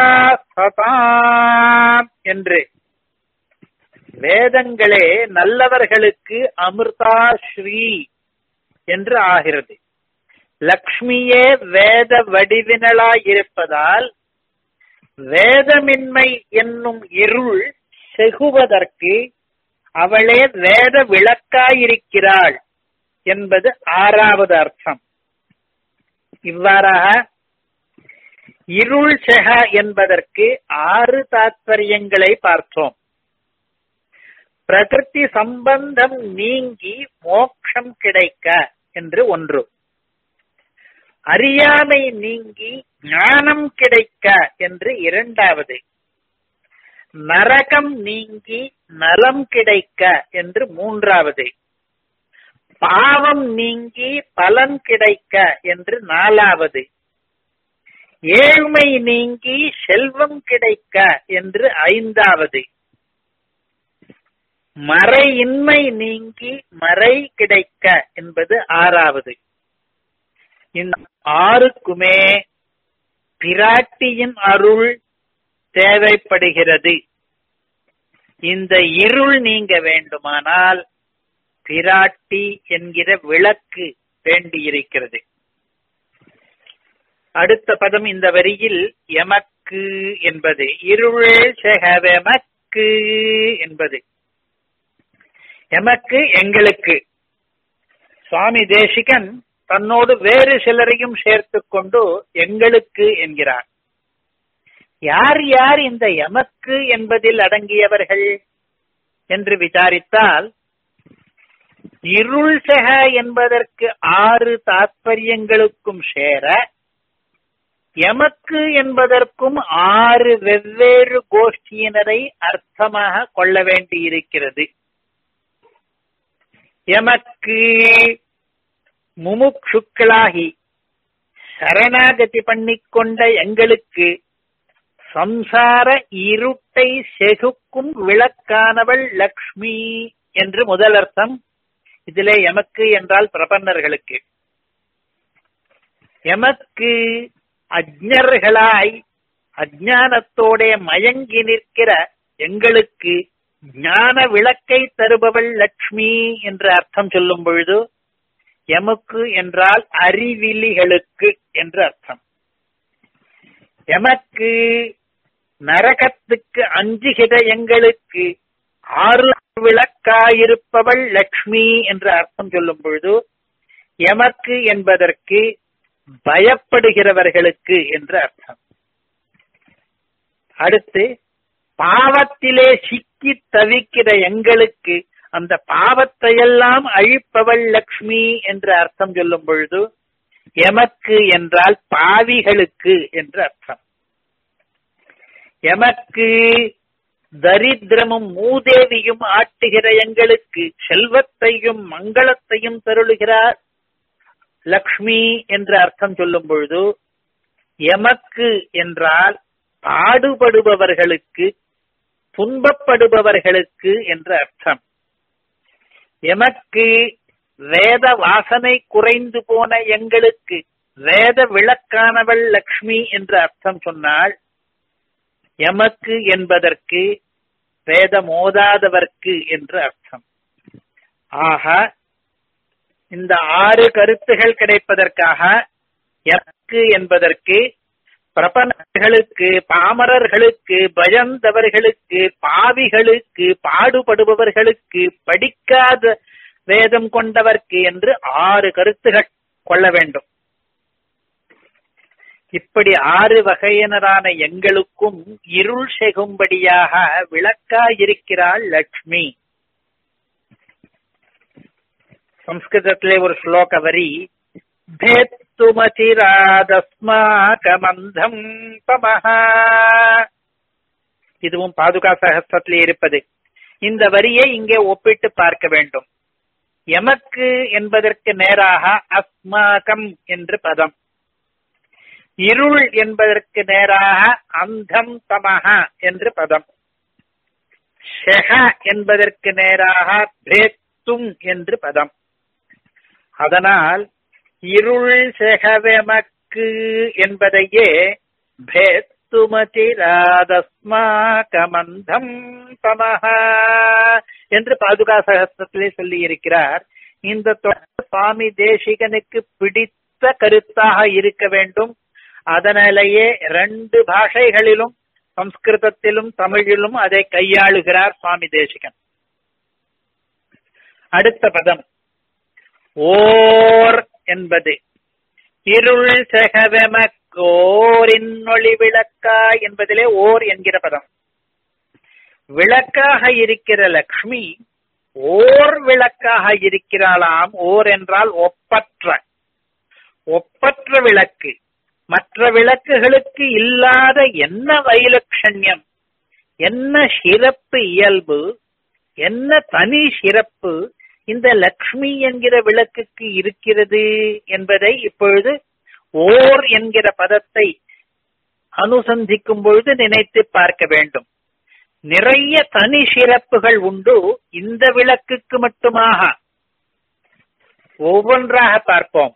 சதாம் என்று வேதங்களே நல்லவர்களுக்கு அமிர்தா ஸ்ரீ என்று ஆகிறது லக்ஷ்மியே வேத வடிவினளாயிருப்பதால் வேதமின்மை என்னும் இருள் செகுவதற்கு அவளே வேத விளக்காயிருக்கிறாள் என்பது ஆறாவது அர்த்தம் இவ்வாறாக இருள் செக என்பதற்கு ஆறு தாத்பரியங்களை பார்த்தோம் பிரகிருதி சம்பந்தம் நீங்கி மோட்சம் கிடைக்க என்று ஒன்று அறியாமை நீங்கி ஞானம் கிடைக்க என்று இரண்டாவது நரகம் நீங்கி நலம் கிடைக்க என்று மூன்றாவது பாவம் நீங்கி பலன் கிடைக்க என்று நாலாவது ஏழ்மை நீங்கி செல்வம் கிடைக்க என்று ஐந்தாவது மறையின்மை நீங்கி மறை கிடைக்க என்பது ஆறாவது இந்த ஆறுக்குமே பிராட்டியின் அருள் தேவைப்படுகிறது இந்த இருள் நீங்க வேண்டுமானால் பிராட்டி என்கிற விளக்கு வேண்டியிருக்கிறது அடுத்த பதம் இந்த வரியில் எமக்கு என்பது இருள் செகவெமக்கு என்பது எமக்கு எங்களுக்கு சுவாமி தேசிகன் தன்னோடு வேறு சிலரையும் சேர்த்து கொண்டு எங்களுக்கு என்கிறார் யார் யார் இந்த எமக்கு என்பதில் அடங்கியவர்கள் என்று விசாரித்தால் இருள் செக என்பதற்கு ஆறு தாத்பரியங்களுக்கும் சேர எமக்கு என்பதற்கும் ஆறு வெவ்வேறு கோஷ்டியினரை அர்த்தமாக கொள்ள வேண்டியிருக்கிறது எமக்கு முமுட்சுக்களாகி சரணாகதி பண்ணிக்கொண்ட எங்களுக்கு சம்சார இருட்டை செகுக்கும் விளக்கானவள் லக்ஷ்மி என்று முதல் அர்த்தம் இதிலே எமக்கு என்றால் பிரபன்னர்களுக்கு எமக்கு அஜ்ஞர்களாய் அஜானத்தோட மயங்கி நிற்கிற எங்களுக்கு ஞான விளக்கை தருபவள் லக்ஷ்மி என்று அர்த்தம் சொல்லும் பொழுது எமக்கு என்றால் அறிவிலிகளுக்கு என்று அர்த்தம் எமக்கு நரகத்துக்கு அஞ்சுகிற எங்களுக்கு ஆறு விளக்காயிருப்பவள் லக்ஷ்மி என்று அர்த்தம் சொல்லும் பொழுது எமக்கு என்பதற்கு பயப்படுகிறவர்களுக்கு என்று அர்த்தம் அடுத்து பாவத்திலே சிக்கி தவிக்கிற எங்களுக்கு அந்த பாவத்தையெல்லாம் அழிப்பவள் லக்ஷ்மி என்று அர்த்தம் சொல்லும் பொழுது எமக்கு என்றால் பாவிகளுக்கு என்று அர்த்தம் எமக்கு தரித்திரமும் மூதேவியும் ஆட்டுகிற எங்களுக்கு செல்வத்தையும் மங்களத்தையும் தருளுகிறார் லக்ஷ்மி என்று அர்த்தம் சொல்லும் பொழுது எமக்கு என்றால் பாடுபடுபவர்களுக்கு துன்பப்படுபவர்களுக்கு என்று அர்த்தம் எமக்கு வேத வாசனை குறைந்து போன எங்களுக்கு வேத விளக்கானவள் லக்ஷ்மி என்று அர்த்தம் சொன்னால் எமக்கு என்பதற்கு வேதம் ஓதாதவர்க்கு என்று அர்த்தம் ஆக இந்த ஆறு கருத்துகள் கிடைப்பதற்காக எமக்கு என்பதற்கு பிரபலர்களுக்கு பாமரர்களுக்கு பயந்தவர்களுக்கு பாவிகளுக்கு பாடுபடுபவர்களுக்கு படிக்காத வேதம் கொண்டவர்க்கு என்று ஆறு கருத்துகள் கொள்ள வேண்டும் இப்படி ஆறு வகையினரான எங்களுக்கும் இருள் செகும்படியாக விளக்காயிருக்கிறாள் லக்ஷ்மி சம்ஸ்கிருதத்திலே ஒரு ஸ்லோக வரி பேத்துமதிராதஸ்மாகமந்தம் பமஹா இதுவும் பாதுகா சகஸ்திரத்திலே இருப்பது இந்த வரியை இங்கே ஒப்பிட்டு பார்க்க வேண்டும் எமக்கு என்பதற்கு நேராக அஸ்மாகம் என்று பதம் இருள் என்பதற்கு நேராக அந்தம் தமஹ என்று பதம் ஷெஹ என்பதற்கு நேராக பேத்தும் என்று பதம் அதனால் இருள் செகவெமக்கு விளக்கு என்பதையே பேத்துமதிராதஸ்மாகமந்தம் தமஹ என்று பாதுகா சகஸ்திரத்திலே சொல்லி இருக்கிறார் இந்த தொடர் சுவாமி தேசிகனுக்கு பிடித்த கருத்தாக இருக்க வேண்டும் அதனாலேயே ரெண்டு பாஷைகளிலும் சம்ஸ்கிருதத்திலும் தமிழிலும் அதை கையாளுகிறார் சுவாமி தேசிகன் அடுத்த பதம் ஓர் என்பது இருள் செகவெமக்கோரின் ஒளி விளக்கா என்பதிலே ஓர் என்கிற பதம் விளக்காக இருக்கிற லக்ஷ்மி ஓர் விளக்காக இருக்கிறாளாம் ஓர் என்றால் ஒப்பற்ற ஒப்பற்ற விளக்கு மற்ற விளக்குகளுக்கு இல்லாத என்ன வைலட்சண்யம் என்ன சிறப்பு இயல்பு என்ன தனி சிறப்பு இந்த லக்ஷ்மி என்கிற விளக்குக்கு இருக்கிறது என்பதை இப்பொழுது ஓர் என்கிற பதத்தை அனுசந்திக்கும் பொழுது நினைத்து பார்க்க வேண்டும் நிறைய தனி சிறப்புகள் உண்டு இந்த விளக்குக்கு மட்டுமாக ஒவ்வொன்றாக பார்ப்போம்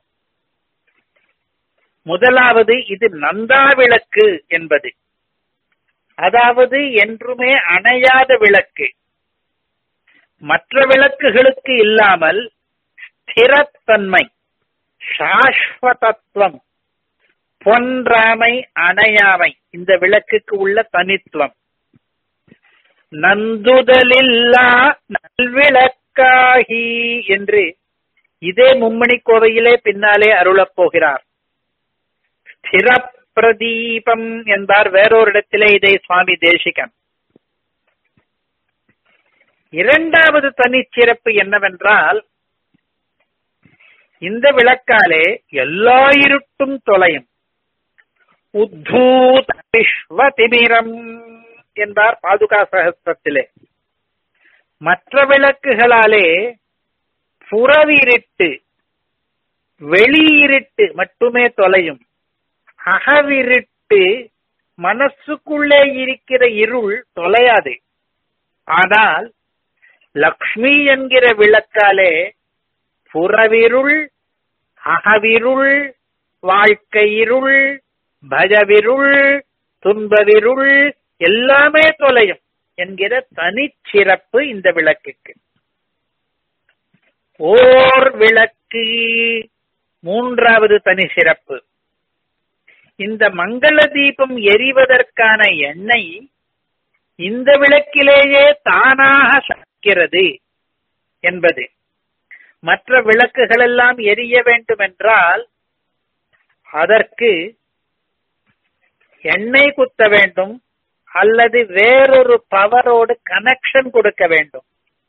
முதலாவது இது நந்தா விளக்கு என்பது அதாவது என்றுமே அணையாத விளக்கு மற்ற விளக்குகளுக்கு இல்லாமல் ஸ்திரத்தன்மை சாஸ்வதத்துவம் பொன்றாமை அணையாமை இந்த விளக்குக்கு உள்ள தனித்துவம் நந்துதலில்லா நல்விளக்காகி என்று இதே மும்மணி கோவையிலே பின்னாலே அருளப் போகிறார் ஸ்திரப்பிரதீபம் என்பார் வேறொரு இடத்திலே இதை சுவாமி தேசிகன் இரண்டாவது தனிச்சிறப்பு என்னவென்றால் இந்த விளக்காலே எல்லா இருட்டும் தொலையும் உத்தூத விஸ்வதிமிரம் என்பார் பாதுகா சகஸ்திரத்திலே மற்ற விளக்குகளாலே புறவிருட்டு வெளியிருட்டு மட்டுமே தொலையும் அகவிருட்டு மனசுக்குள்ளே இருக்கிற இருள் தொலையாது ஆனால் லக்ஷ்மி என்கிற விளக்காலே புறவிருள் அகவிருள் வாழ்க்கை இருள் பஜவிருள் துன்பவிருள் எல்லாமே தொலையும் என்கிற தனிச்சிறப்பு இந்த விளக்குக்கு ஓர் விளக்கு மூன்றாவது தனி சிறப்பு இந்த மங்கள தீபம் எரிவதற்கான எண்ணெய் இந்த விளக்கிலேயே தானாக சக்கிறது என்பது மற்ற விளக்குகள் எல்லாம் எரிய வேண்டும் என்றால் அதற்கு எண்ணெய் குத்த வேண்டும் அல்லது வேறொரு பவரோடு கனெக்ஷன் கொடுக்க வேண்டும்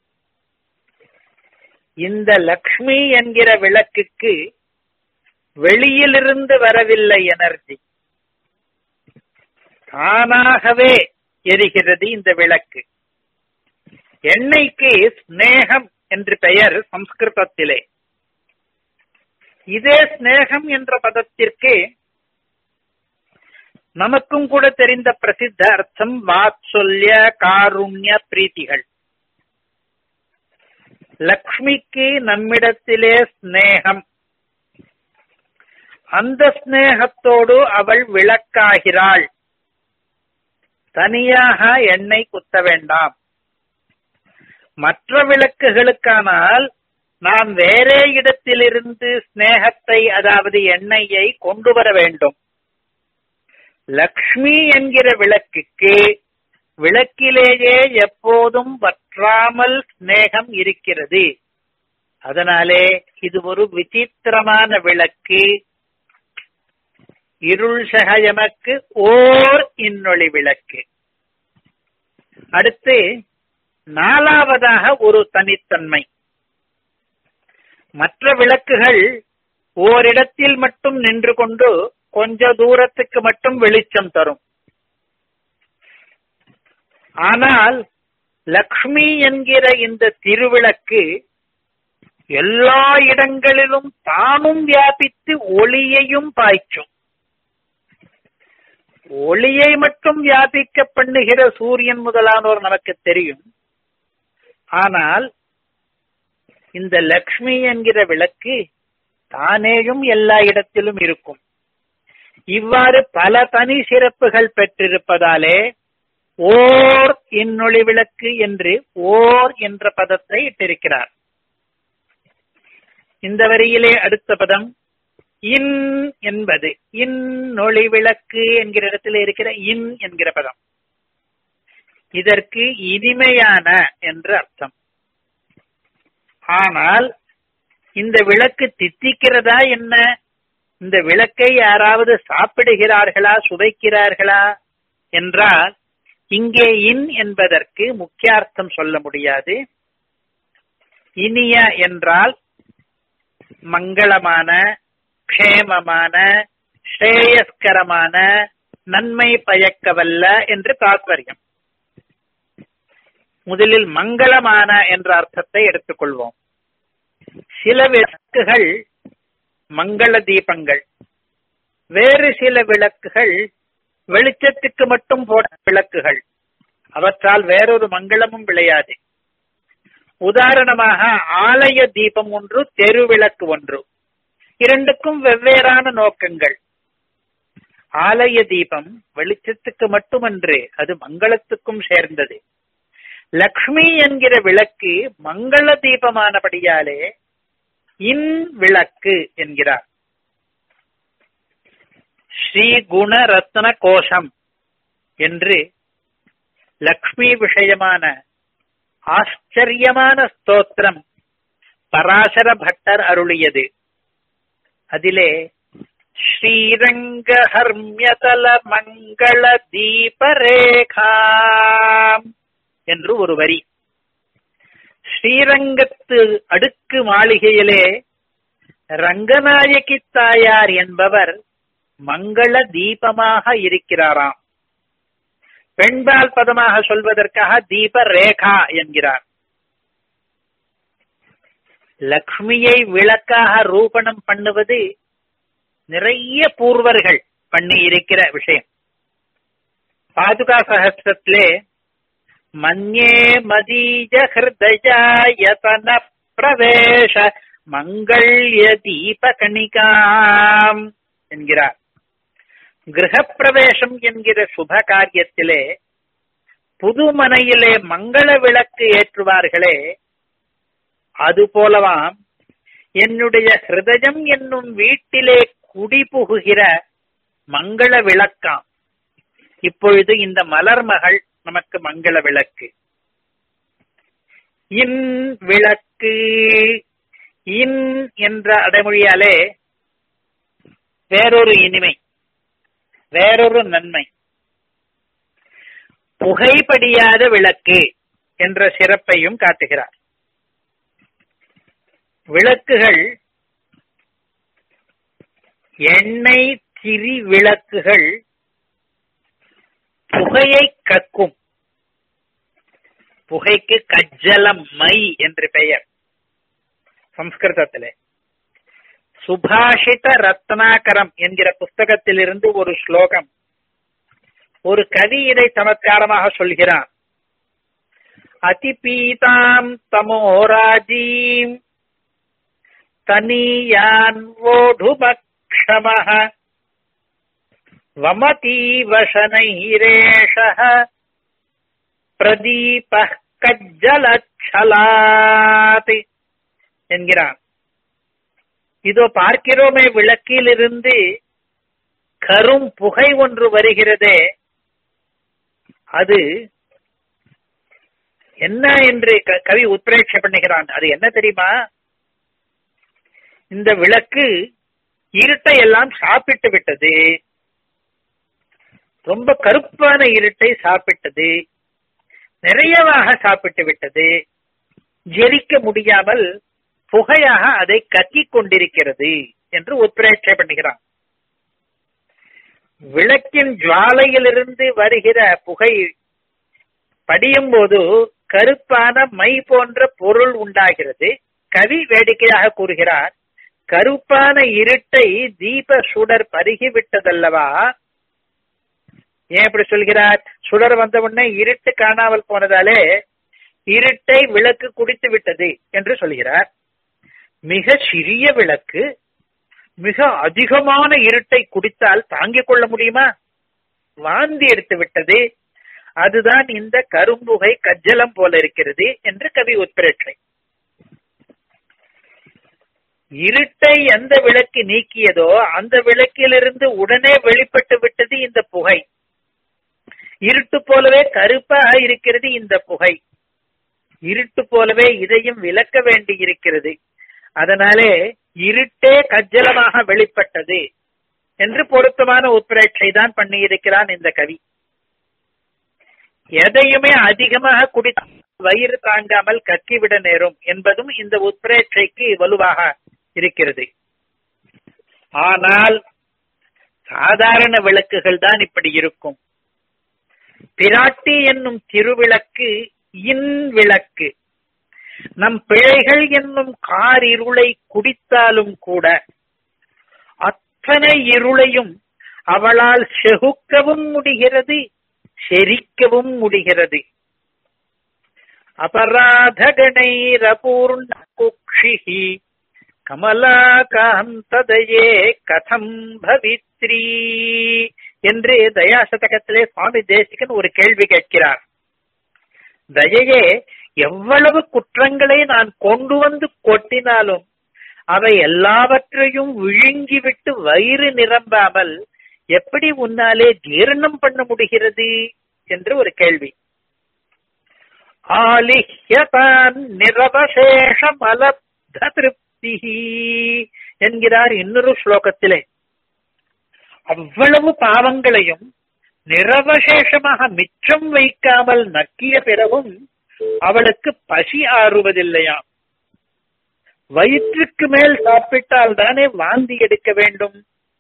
இந்த லக்ஷ்மி என்கிற விளக்குக்கு வெளியிலிருந்து வரவில்லை எனர்ஜி தானாகவே எரிகிறது இந்த விளக்கு எண்ணெய்க்கு ஸ்நேகம் என்று பெயர் சம்ஸ்கிருதத்திலே இதே ஸ்நேகம் என்ற பதத்திற்கு நமக்கும் கூட தெரிந்த பிரசித்த அர்த்தம் வாத்சல்ய காருண்ய பிரீத்திகள் லக்ஷ்மிக்கு நம்மிடத்திலே ஸ்நேகம் அந்த ஸ்நேகத்தோடு அவள் விளக்காகிறாள் தனியாக எண்ணெய் குத்த வேண்டாம் மற்ற விளக்குகளுக்கானால் நாம் வேறே இடத்திலிருந்து ஸ்நேகத்தை அதாவது எண்ணெயை கொண்டு வர வேண்டும் லக்ஷ்மி என்கிற விளக்குக்கு விளக்கிலேயே எப்போதும் வற்றாமல் ஸ்நேகம் இருக்கிறது அதனாலே இது ஒரு விசித்திரமான விளக்கு இருள் சகயமக்கு ஓர் இன்னொளி விளக்கு அடுத்து நாலாவதாக ஒரு தனித்தன்மை மற்ற விளக்குகள் ஓரிடத்தில் மட்டும் நின்று கொண்டு கொஞ்ச தூரத்துக்கு மட்டும் வெளிச்சம் தரும் ஆனால் லக்ஷ்மி என்கிற இந்த திருவிளக்கு எல்லா இடங்களிலும் தானும் வியாபித்து ஒளியையும் பாய்ச்சும் ஒளியை மட்டும் வியாபிக்க பண்ணுகிற சூரியன் முதலானோர் நமக்கு தெரியும் ஆனால் இந்த லக்ஷ்மி என்கிற விளக்கு தானேயும் எல்லா இடத்திலும் இருக்கும் இவ்வாறு பல தனி சிறப்புகள் பெற்றிருப்பதாலே ஓர் இன்னொளி விளக்கு என்று ஓர் என்ற பதத்தை இட்டிருக்கிறார் இந்த வரியிலே அடுத்த பதம் இன் என்பது இன் ஒளி விளக்கு என்கிற இடத்துல இருக்கிற இன் என்கிற பதம் இதற்கு இனிமையான என்று அர்த்தம் ஆனால் இந்த விளக்கு தித்திக்கிறதா என்ன இந்த விளக்கை யாராவது சாப்பிடுகிறார்களா சுவைக்கிறார்களா என்றால் இங்கே இன் என்பதற்கு முக்கியார்த்தம் சொல்ல முடியாது இனிய என்றால் மங்களமான க்ஷேமமான ஸ்ரேயஸ்கரமான நன்மை பயக்கவல்ல என்று தாத்பரியம் முதலில் மங்களமான என்ற அர்த்தத்தை எடுத்துக்கொள்வோம் சில விளக்குகள் மங்கள தீபங்கள் வேறு சில விளக்குகள் வெளிச்சத்துக்கு மட்டும் போட விளக்குகள் அவற்றால் வேறொரு மங்களமும் விளையாது உதாரணமாக ஆலய தீபம் ஒன்று தெருவிளக்கு ஒன்று இரண்டுக்கும் வெவ்வேறான நோக்கங்கள் ஆலய தீபம் வெளிச்சத்துக்கு மட்டுமன்று அது மங்களத்துக்கும் சேர்ந்தது லக்ஷ்மி என்கிற விளக்கு மங்கள தீபமானபடியாலே இன் விளக்கு என்கிறார் ஸ்ரீ குண ரத்ன கோஷம் என்று லக்ஷ்மி விஷயமான ஆச்சரியமான ஸ்தோத்திரம் பராசர பட்டர் அருளியது அதிலே ஸ்ரீரங்க ஹர்மியதல மங்கள தீபரேகாம் என்று ஒரு வரி ஸ்ரீரங்கத்து அடுக்கு மாளிகையிலே ரங்கநாயகி தாயார் என்பவர் மங்கள தீபமாக இருக்கிறாராம் பெண்பால் பதமாக சொல்வதற்காக தீப ரேகா என்கிறார் லக்ஷ்மியை விளக்காக ரூபணம் பண்ணுவது நிறைய பூர்வர்கள் பண்ணி இருக்கிற விஷயம் பாதுகா சகஸ்திரத்திலே மன்யே மதீஜ ஹிருதயாயதன பிரவேச மங்கள்ய தீபகணிகாம் என்கிறார் கிரகப்பிரவேசம் என்கிற சுப காரியத்திலே புது மனையிலே மங்கள விளக்கு ஏற்றுவார்களே அது போலவாம் என்னுடைய ஹிருதயம் என்னும் வீட்டிலே குடிபுகுகிற மங்கள விளக்காம் இப்பொழுது இந்த மலர் மகள் நமக்கு மங்கள விளக்கு இன் விளக்கு இன் என்ற அடைமொழியாலே வேறொரு இனிமை வேறொரு நன்மை புகைப்படியாத விளக்கு என்ற சிறப்பையும் காட்டுகிறார் விளக்குகள் எண்ணெய் திரி விளக்குகள் புகையை கக்கும் புகைக்கு கஜ்ஜலம் மை என்று பெயர் சம்ஸ்கிருதத்திலே சுபாஷித ரத்னாகரம் என்கிற புஸ்தகத்திலிருந்து ஒரு ஸ்லோகம் ஒரு கவி இதை சமத்காரமாக சொல்கிறான் அதிபீதாம் தமோராஜீம் தனியான் ஓடுமக்ஷமः வமதீவசனைரேஷः பிரதீபः கஜ்ஜலச்சலாத் என்கிறான் இதோ பார்க்கிறோமே விளக்கிலிருந்து கரும் புகை ஒன்று வருகிறதே அது என்ன என்று கவி உத்பிரேட்சை பண்ணுகிறான் அது என்ன தெரியுமா இந்த விளக்கு இருட்டை எல்லாம் சாப்பிட்டு விட்டது ரொம்ப கருப்பான இருட்டை சாப்பிட்டது நிறையவாக சாப்பிட்டு விட்டது ஜெரிக்க முடியாமல் புகையாக அதை கக்கிக் கொண்டிருக்கிறது என்று உத்பிரேட்சை பண்ணுகிறான் விளக்கின் ஜுவாலையிலிருந்து வருகிற புகை படியும் போது கருப்பான மை போன்ற பொருள் உண்டாகிறது கவி வேடிக்கையாக கூறுகிறார் கருப்பான இருட்டை தீப சுடர் பருகி விட்டதல்லவா ஏன் இப்படி சொல்கிறார் சுடர் வந்த உடனே இருட்டு காணாமல் போனதாலே இருட்டை விளக்கு குடித்து விட்டது என்று சொல்கிறார் மிக சிறிய விளக்கு மிக அதிகமான இருட்டை குடித்தால் தாங்கிக் கொள்ள முடியுமா வாந்தி எடுத்து விட்டது அதுதான் இந்த கரும்புகை கஜ்ஜலம் போல இருக்கிறது என்று கவி உட்பிரட்சை இருட்டை எந்த விளக்கு நீக்கியதோ அந்த விளக்கிலிருந்து உடனே வெளிப்பட்டு விட்டது இந்த புகை இருட்டு போலவே கருப்பாக இருக்கிறது இந்த புகை இருட்டு போலவே இதையும் விளக்க வேண்டி இருக்கிறது அதனாலே இருட்டே கஜ்ஜலமாக வெளிப்பட்டது என்று பொருத்தமான உட்பிரட்சை தான் பண்ணியிருக்கிறான் இந்த கவி எதையுமே அதிகமாக குடி வயிறு தாங்காமல் கக்கிவிட நேரும் என்பதும் இந்த உட்பிரேட்சைக்கு வலுவாக இருக்கிறது ஆனால் சாதாரண விளக்குகள் தான் இப்படி இருக்கும் பிராட்டி என்னும் திருவிளக்கு இன் விளக்கு நம் பிழைகள் என்னும் கார் இருளை குடித்தாலும் கூட அத்தனை இருளையும் அவளால் செகுக்கவும் முடிகிறது செரிக்கவும் முடிகிறது அபராதகணைரபூர்ண குக்ஷிஹி கமலாகாந்ததயே கதம் பவித்ரி என்று தயாசதகத்திலே சுவாமி தேசிகன் ஒரு கேள்வி கேட்கிறார் தயையே எவ்வளவு குற்றங்களை நான் கொண்டு வந்து கொட்டினாலும் அவை எல்லாவற்றையும் விழுங்கிவிட்டு வயிறு நிரம்பாமல் எப்படி உன்னாலே ஜீரணம் பண்ண முடிகிறது என்று ஒரு கேள்வி ஆலிஹ்யதான் நிரவசேஷமலப்த திருப்தி என்கிறார் இன்னொரு ஸ்லோகத்திலே அவ்வளவு பாவங்களையும் நிரவசேஷமாக மிச்சம் வைக்காமல் நக்கிய பிறகும் அவளுக்கு பசி ஆறுவதில்லையாம் வயிற்றுக்கு மேல் சாப்பிட்டால் தானே வாந்தி எடுக்க வேண்டும்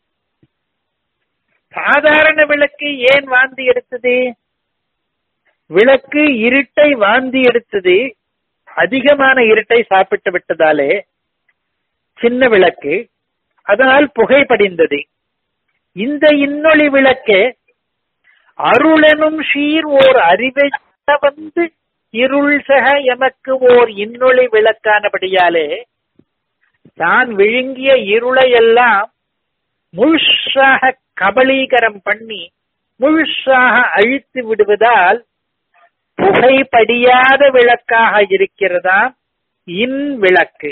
சாதாரண விளக்கு ஏன் வாந்தி எடுத்தது விளக்கு இருட்டை வாந்தி எடுத்தது அதிகமான இருட்டை சாப்பிட்டு விட்டதாலே சின்ன விளக்கு அதனால் புகை படிந்தது இந்த இன்னொளி விளக்கு அருளெனும் சீர் ஓர் அறிவை வந்து இருள் சக எமக்கு ஓர் இன்னொளி விளக்கானபடியாலே தான் விழுங்கிய இருளையெல்லாம் முழுசாக கபலீகரம் பண்ணி முழுசாக அழித்து விடுவதால் புகைப்படியாத விளக்காக இருக்கிறதா இன் விளக்கு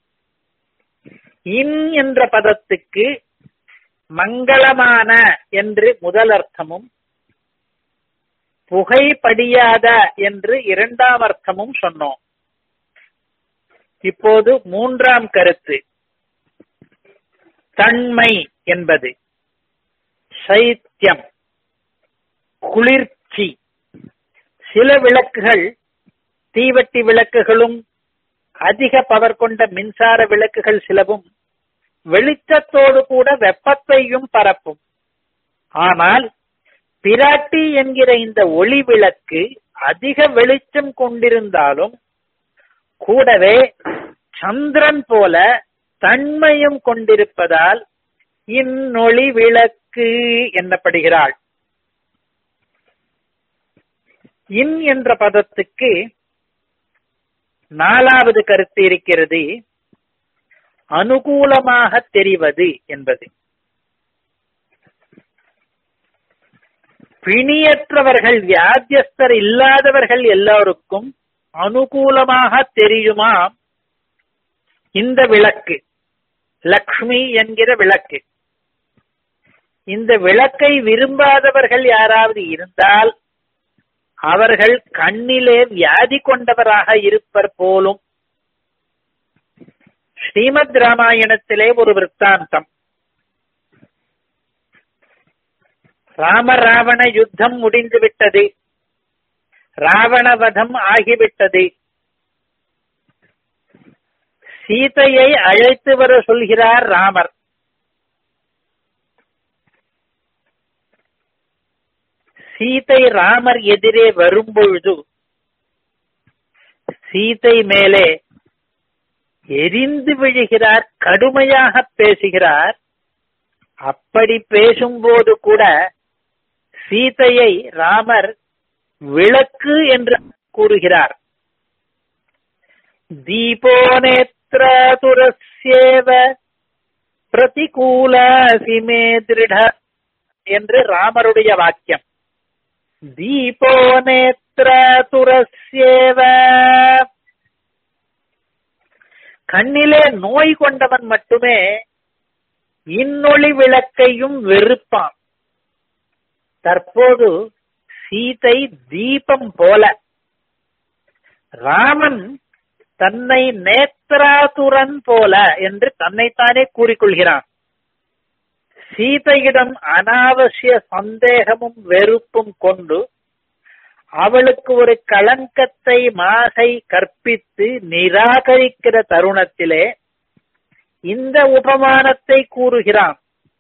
இன் என்ற பதத்துக்கு மங்களமான என்று முதல் அர்த்தமும் புகைப்படியாத என்று இரண்டாம் அர்த்தமும் சொன்னோம் இப்போது மூன்றாம் கருத்து தன்மை என்பது சைத்தியம் குளிர்ச்சி சில விளக்குகள் தீவட்டி விளக்குகளும் அதிக பவர் கொண்ட மின்சார விளக்குகள் சிலவும் வெளிச்சத்தோடு கூட வெப்பத்தையும் பரப்பும் ஆனால் பிராட்டி என்கிற இந்த ஒளி விளக்கு அதிக வெளிச்சம் கொண்டிருந்தாலும் கூடவே சந்திரன் போல தன்மையும் கொண்டிருப்பதால் இந்நொளி விளக்கு என்னப்படுகிறாள் இன் என்ற பதத்துக்கு நாலாவது கருத்து இருக்கிறது அனுகூலமாக தெரிவது என்பது பிணியற்றவர்கள் வியாத்தியஸ்தர் இல்லாதவர்கள் எல்லோருக்கும் அனுகூலமாக தெரியுமா இந்த விளக்கு லக்ஷ்மி என்கிற விளக்கு இந்த விளக்கை விரும்பாதவர்கள் யாராவது இருந்தால் அவர்கள் கண்ணிலே வியாதி கொண்டவராக இருப்பர் போலும் ஸ்ரீமத் ராமாயணத்திலே ஒரு விற்த்தாந்தம் ராம ராவண யுத்தம் முடிந்து விட்டது ராவணவதம் ஆகிவிட்டது சீதையை அழைத்து வர சொல்கிறார் ராமர் சீதை ராமர் எதிரே வரும்பொழுது சீதை மேலே எரிந்து விழுகிறார் கடுமையாக பேசுகிறார் அப்படி பேசும்போது கூட சீதையை ராமர் விளக்கு என்று கூறுகிறார் தீபோ நேத்ரதுரஸ்யேவ பிரதிகூலாசி மே திருட என்று ராமருடைய வாக்கியம் தீபோ நேத்திர துரஸ்யேவ கண்ணிலே நோய் கொண்டவன் மட்டுமே இன்னொளி விளக்கையும் வெறுப்பான் தற்போது சீதை தீபம் போல ராமன் தன்னை நேத்ராதுரன் போல என்று தன்னைத்தானே கூறிக்கொள்கிறான் சீதையிடம் அனாவசிய சந்தேகமும் வெறுப்பும் கொண்டு அவளுக்கு ஒரு களங்கத்தை மாசை கற்பித்து நிராகரிக்கிற தருணத்திலே இந்த உபமானத்தை கூறுகிறான்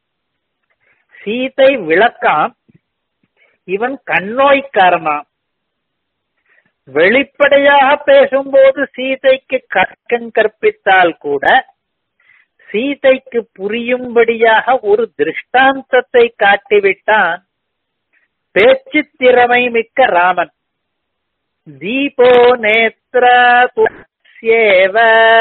சீதை விளக்காம் இவன் கண்ணோய்க்காரனாம் வெளிப்படையாக பேசும்போது சீதைக்கு கற்கம் கற்பித்தால் கூட சீதைக்கு புரியும்படியாக ஒரு திருஷ்டாந்தத்தை காட்டிவிட்டான் பேச்சு திறமை மிக்க ராமன் தீபோ நேத்ர துஷ்யேவ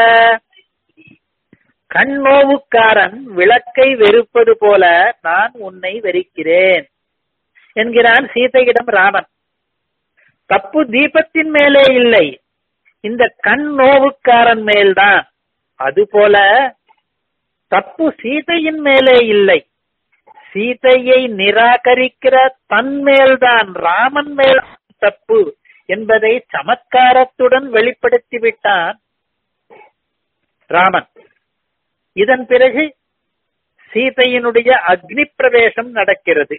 கண்ணோவுக்காரன் விளக்கை வெறுப்பது போல நான் உன்னை வெறுக்கிறேன் என்கிறான் சீதையிடம் ராமன் தப்பு தீபத்தின் மேலே இல்லை இந்த கண் நோவுக்காரன் மேல்தான் அதுபோல தப்பு சீதையின் மேலே இல்லை சீதையை நிராகரிக்கிற தன் மேல்தான் ராமன் மேல் தப்பு என்பதை சமத்காரத்துடன் வெளிப்படுத்திவிட்டான் ராமன் இதன் பிறகு சீதையினுடைய அக்னி பிரவேசம் நடக்கிறது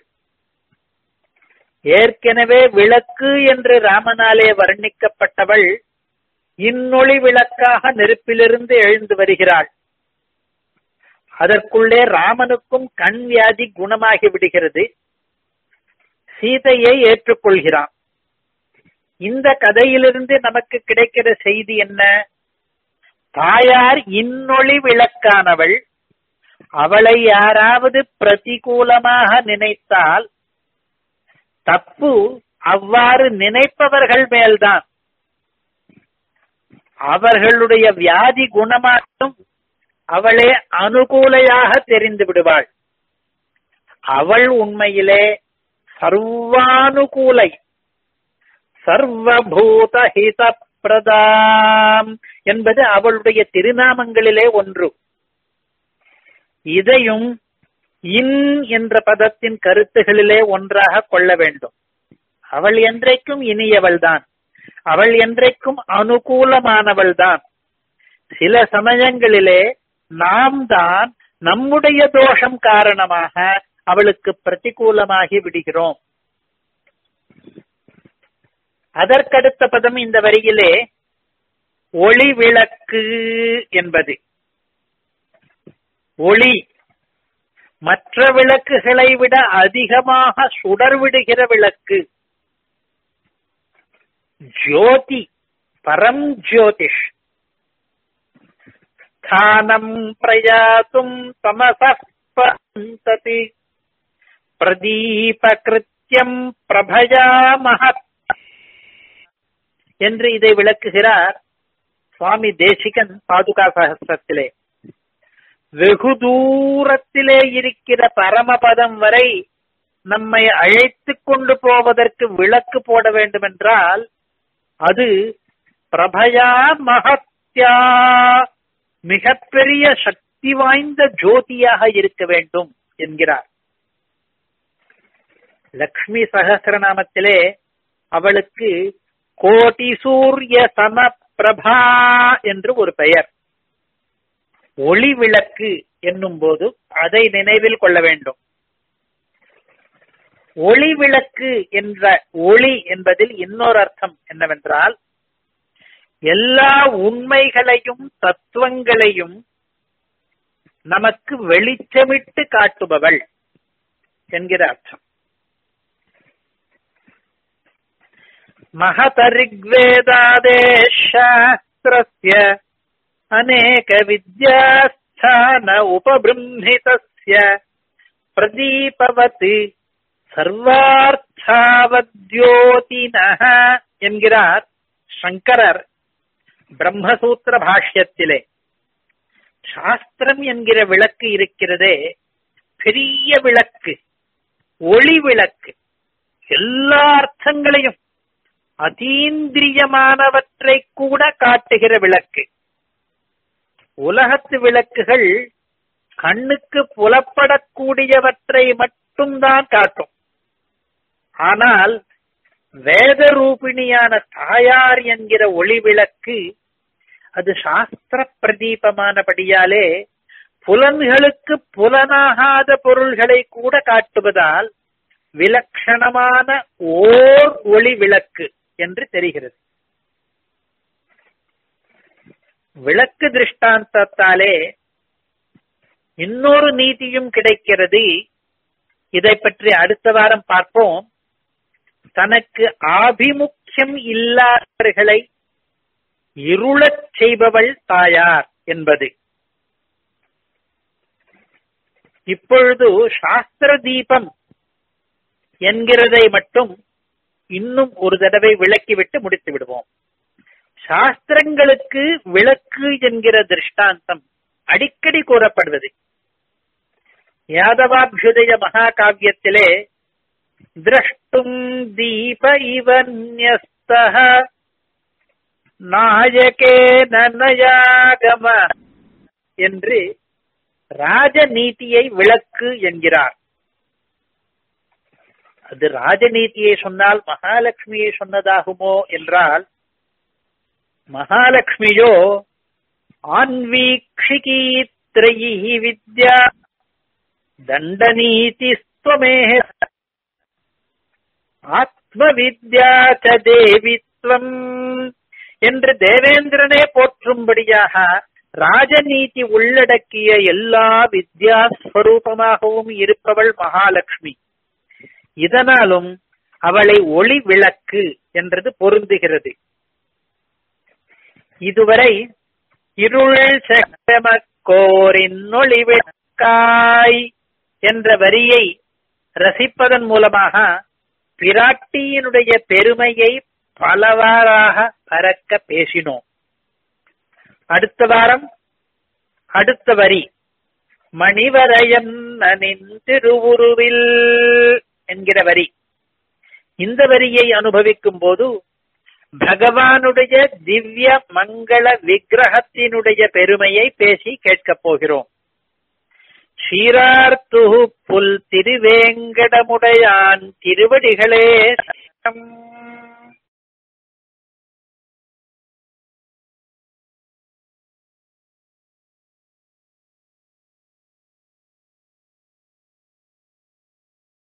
ஏற்கனவே விளக்கு என்று ராமனாலே வர்ணிக்கப்பட்டவள் இன்னொளி விளக்காக நெருப்பிலிருந்து எழுந்து வருகிறாள் அதற்குள்ளே ராமனுக்கும் கண் வியாதி குணமாகி விடுகிறது சீதையை ஏற்றுக்கொள்கிறான் இந்த கதையிலிருந்து நமக்கு கிடைக்கிற செய்தி என்ன தாயார் இன்னொளி விளக்கானவள் அவளை யாராவது பிரதிகூலமாக நினைத்தால் தப்பு அவ்வாறு நினைப்பவர்கள் மேல்தான் அவர்களுடைய வியாதி குணமாற்றும் அவளே அனுகூலையாக தெரிந்து விடுவாள் அவள் உண்மையிலே சர்வானுகூலை சர்வபூத ஹித பிரதாம் என்பது அவளுடைய திருநாமங்களிலே ஒன்று இதையும் இன் என்ற பதத்தின் கருத்துகளிலே ஒன்றாக கொள்ள வேண்டும் அவள் என்றைக்கும் இனியவள்தான் அவள் என்றைக்கும் அனுகூலமானவள்தான் சில சமயங்களிலே நாம் தான் நம்முடைய தோஷம் காரணமாக அவளுக்கு பிரதிகூலமாகி விடுகிறோம் அதற்கடுத்த பதம் இந்த வரியிலே ஒளி விளக்கு என்பது ஒளி மற்ற விளக்குகளை விட அதிகமாக சுடர்விடுகிற விளக்கு ஜோதி பரம் ஜோதிஷ் ஸ்தானம் பிரயாத்தும் தமசி பிரதீபகிருத்தியம் பிரபயா மகத் என்று இதை விளக்குகிறார் சுவாமி தேசிகன் பாதுகா சகசிரத்திலே வெகு தூரத்திலே இருக்கிற பரமபதம் வரை நம்மை அழைத்து கொண்டு போவதற்கு விளக்கு போட வேண்டும் என்றால் அது பிரபயா மகத்யா மிகப்பெரிய சக்தி வாய்ந்த ஜோதியாக இருக்க வேண்டும் என்கிறார் லக்ஷ்மி சகசிரநாமத்திலே அவளுக்கு கோட்டி சூரிய சம பிரபா என்று ஒரு பெயர் ஒளி விளக்கு என்னும் போது அதை நினைவில் கொள்ள வேண்டும் ஒளி விளக்கு என்ற ஒளி என்பதில் இன்னொரு அர்த்தம் என்னவென்றால் எல்லா உண்மைகளையும் தத்துவங்களையும் நமக்கு வெளிச்சமிட்டு காட்டுபவள் என்கிற அர்த்தம் महतऋग्वेदादेशास्त्रस्य अनेकविद्यास्थान उपबृंहितस्य பிரதீபவத் சர்வார்த்தாவத்யோதினஹ என்கிறார் சங்கரர் பிரம்மசூத்திர பாஷ்யத்திலே சாஸ்திரம் என்கிற விளக்கு இருக்கிறதே பெரிய விளக்கு ஒளி விளக்கு எல்லா அர்த்தங்களையும் அதீந்திரியமானவற்றை கூட காட்டுகிற விளக்கு உலகத்து விளக்குகள் கண்ணுக்கு புலப்படக்கூடியவற்றை மட்டும்தான் காட்டும் ஆனால் வேத ரூபிணியான தாயார் என்கிற ஒளி விளக்கு அது சாஸ்திர பிரதீபமானபடியாலே புலன்களுக்கு புலனாகாத பொருள்களை கூட காட்டுவதால் விலட்சணமான ஓர் ஒளி விளக்கு என்று தெரிகிறது விளக்கு திருஷ்டாந்தத்தாலே இன்னொரு நீதியும் கிடைக்கிறது இதை பற்றி அடுத்த வாரம் பார்ப்போம் தனக்கு ஆபிமுக்கியம் இல்லாதவர்களை இருளச் செய்பவள் தாயார் என்பது இப்பொழுது சாஸ்திர தீபம் என்கிறதை மட்டும் இன்னும் ஒரு தடவை விளக்கிவிட்டு முடித்து விடுவோம் சாஸ்திரங்களுக்கு விளக்கு என்கிற திருஷ்டாந்தம் அடிக்கடி கூறப்படுவது யாதவாபியுதய மகாகாவியத்திலே திரஷ்டும் தீப இவன்யஸ்த நாயகே நனயாகம என்று ராஜநீதியை விளக்கு என்கிறார் அது ராஜநீதியை சொன்னால் மகாலட்சுமியை சொன்னதாகுமோ என்றால் மகாலட்சுமியோ ஆன்வீக்ஷிகி திரையி வித்யா தண்டநீதி ஸ்வமேஹ ஆத்மவித்யா ச தேவித்வம் என்று தேவேந்திரனே போற்றும்படியாக ராஜநீதி உள்ளடக்கிய எல்லா வித்யா ஸ்வரூபமாகவும் இருப்பவள் மகாலட்சுமி இதனாலும் அவளை ஒளி விளக்கு என்றது பொருந்துகிறது இதுவரை இருள் செகமக்கோரின் ஒளி விளக்காய் என்ற வரியை ரசிப்பதன் மூலமாக பிராட்டியினுடைய பெருமையை பலவாறாக பறக்க பேசினோம் அடுத்த வாரம் அடுத்த வரி மணிவரையன் திருவுருவில் என்கிற வரி இந்த வரியை அனுபவிக்கும் போது பகவானுடைய திவ்ய மங்கள விக்கிரகத்தினுடைய பெருமையை பேசி கேட்கப் போகிறோம் ஷீரார்த்து புல் திருவேங்கடமுடையான் திருவடிகளே சரணம்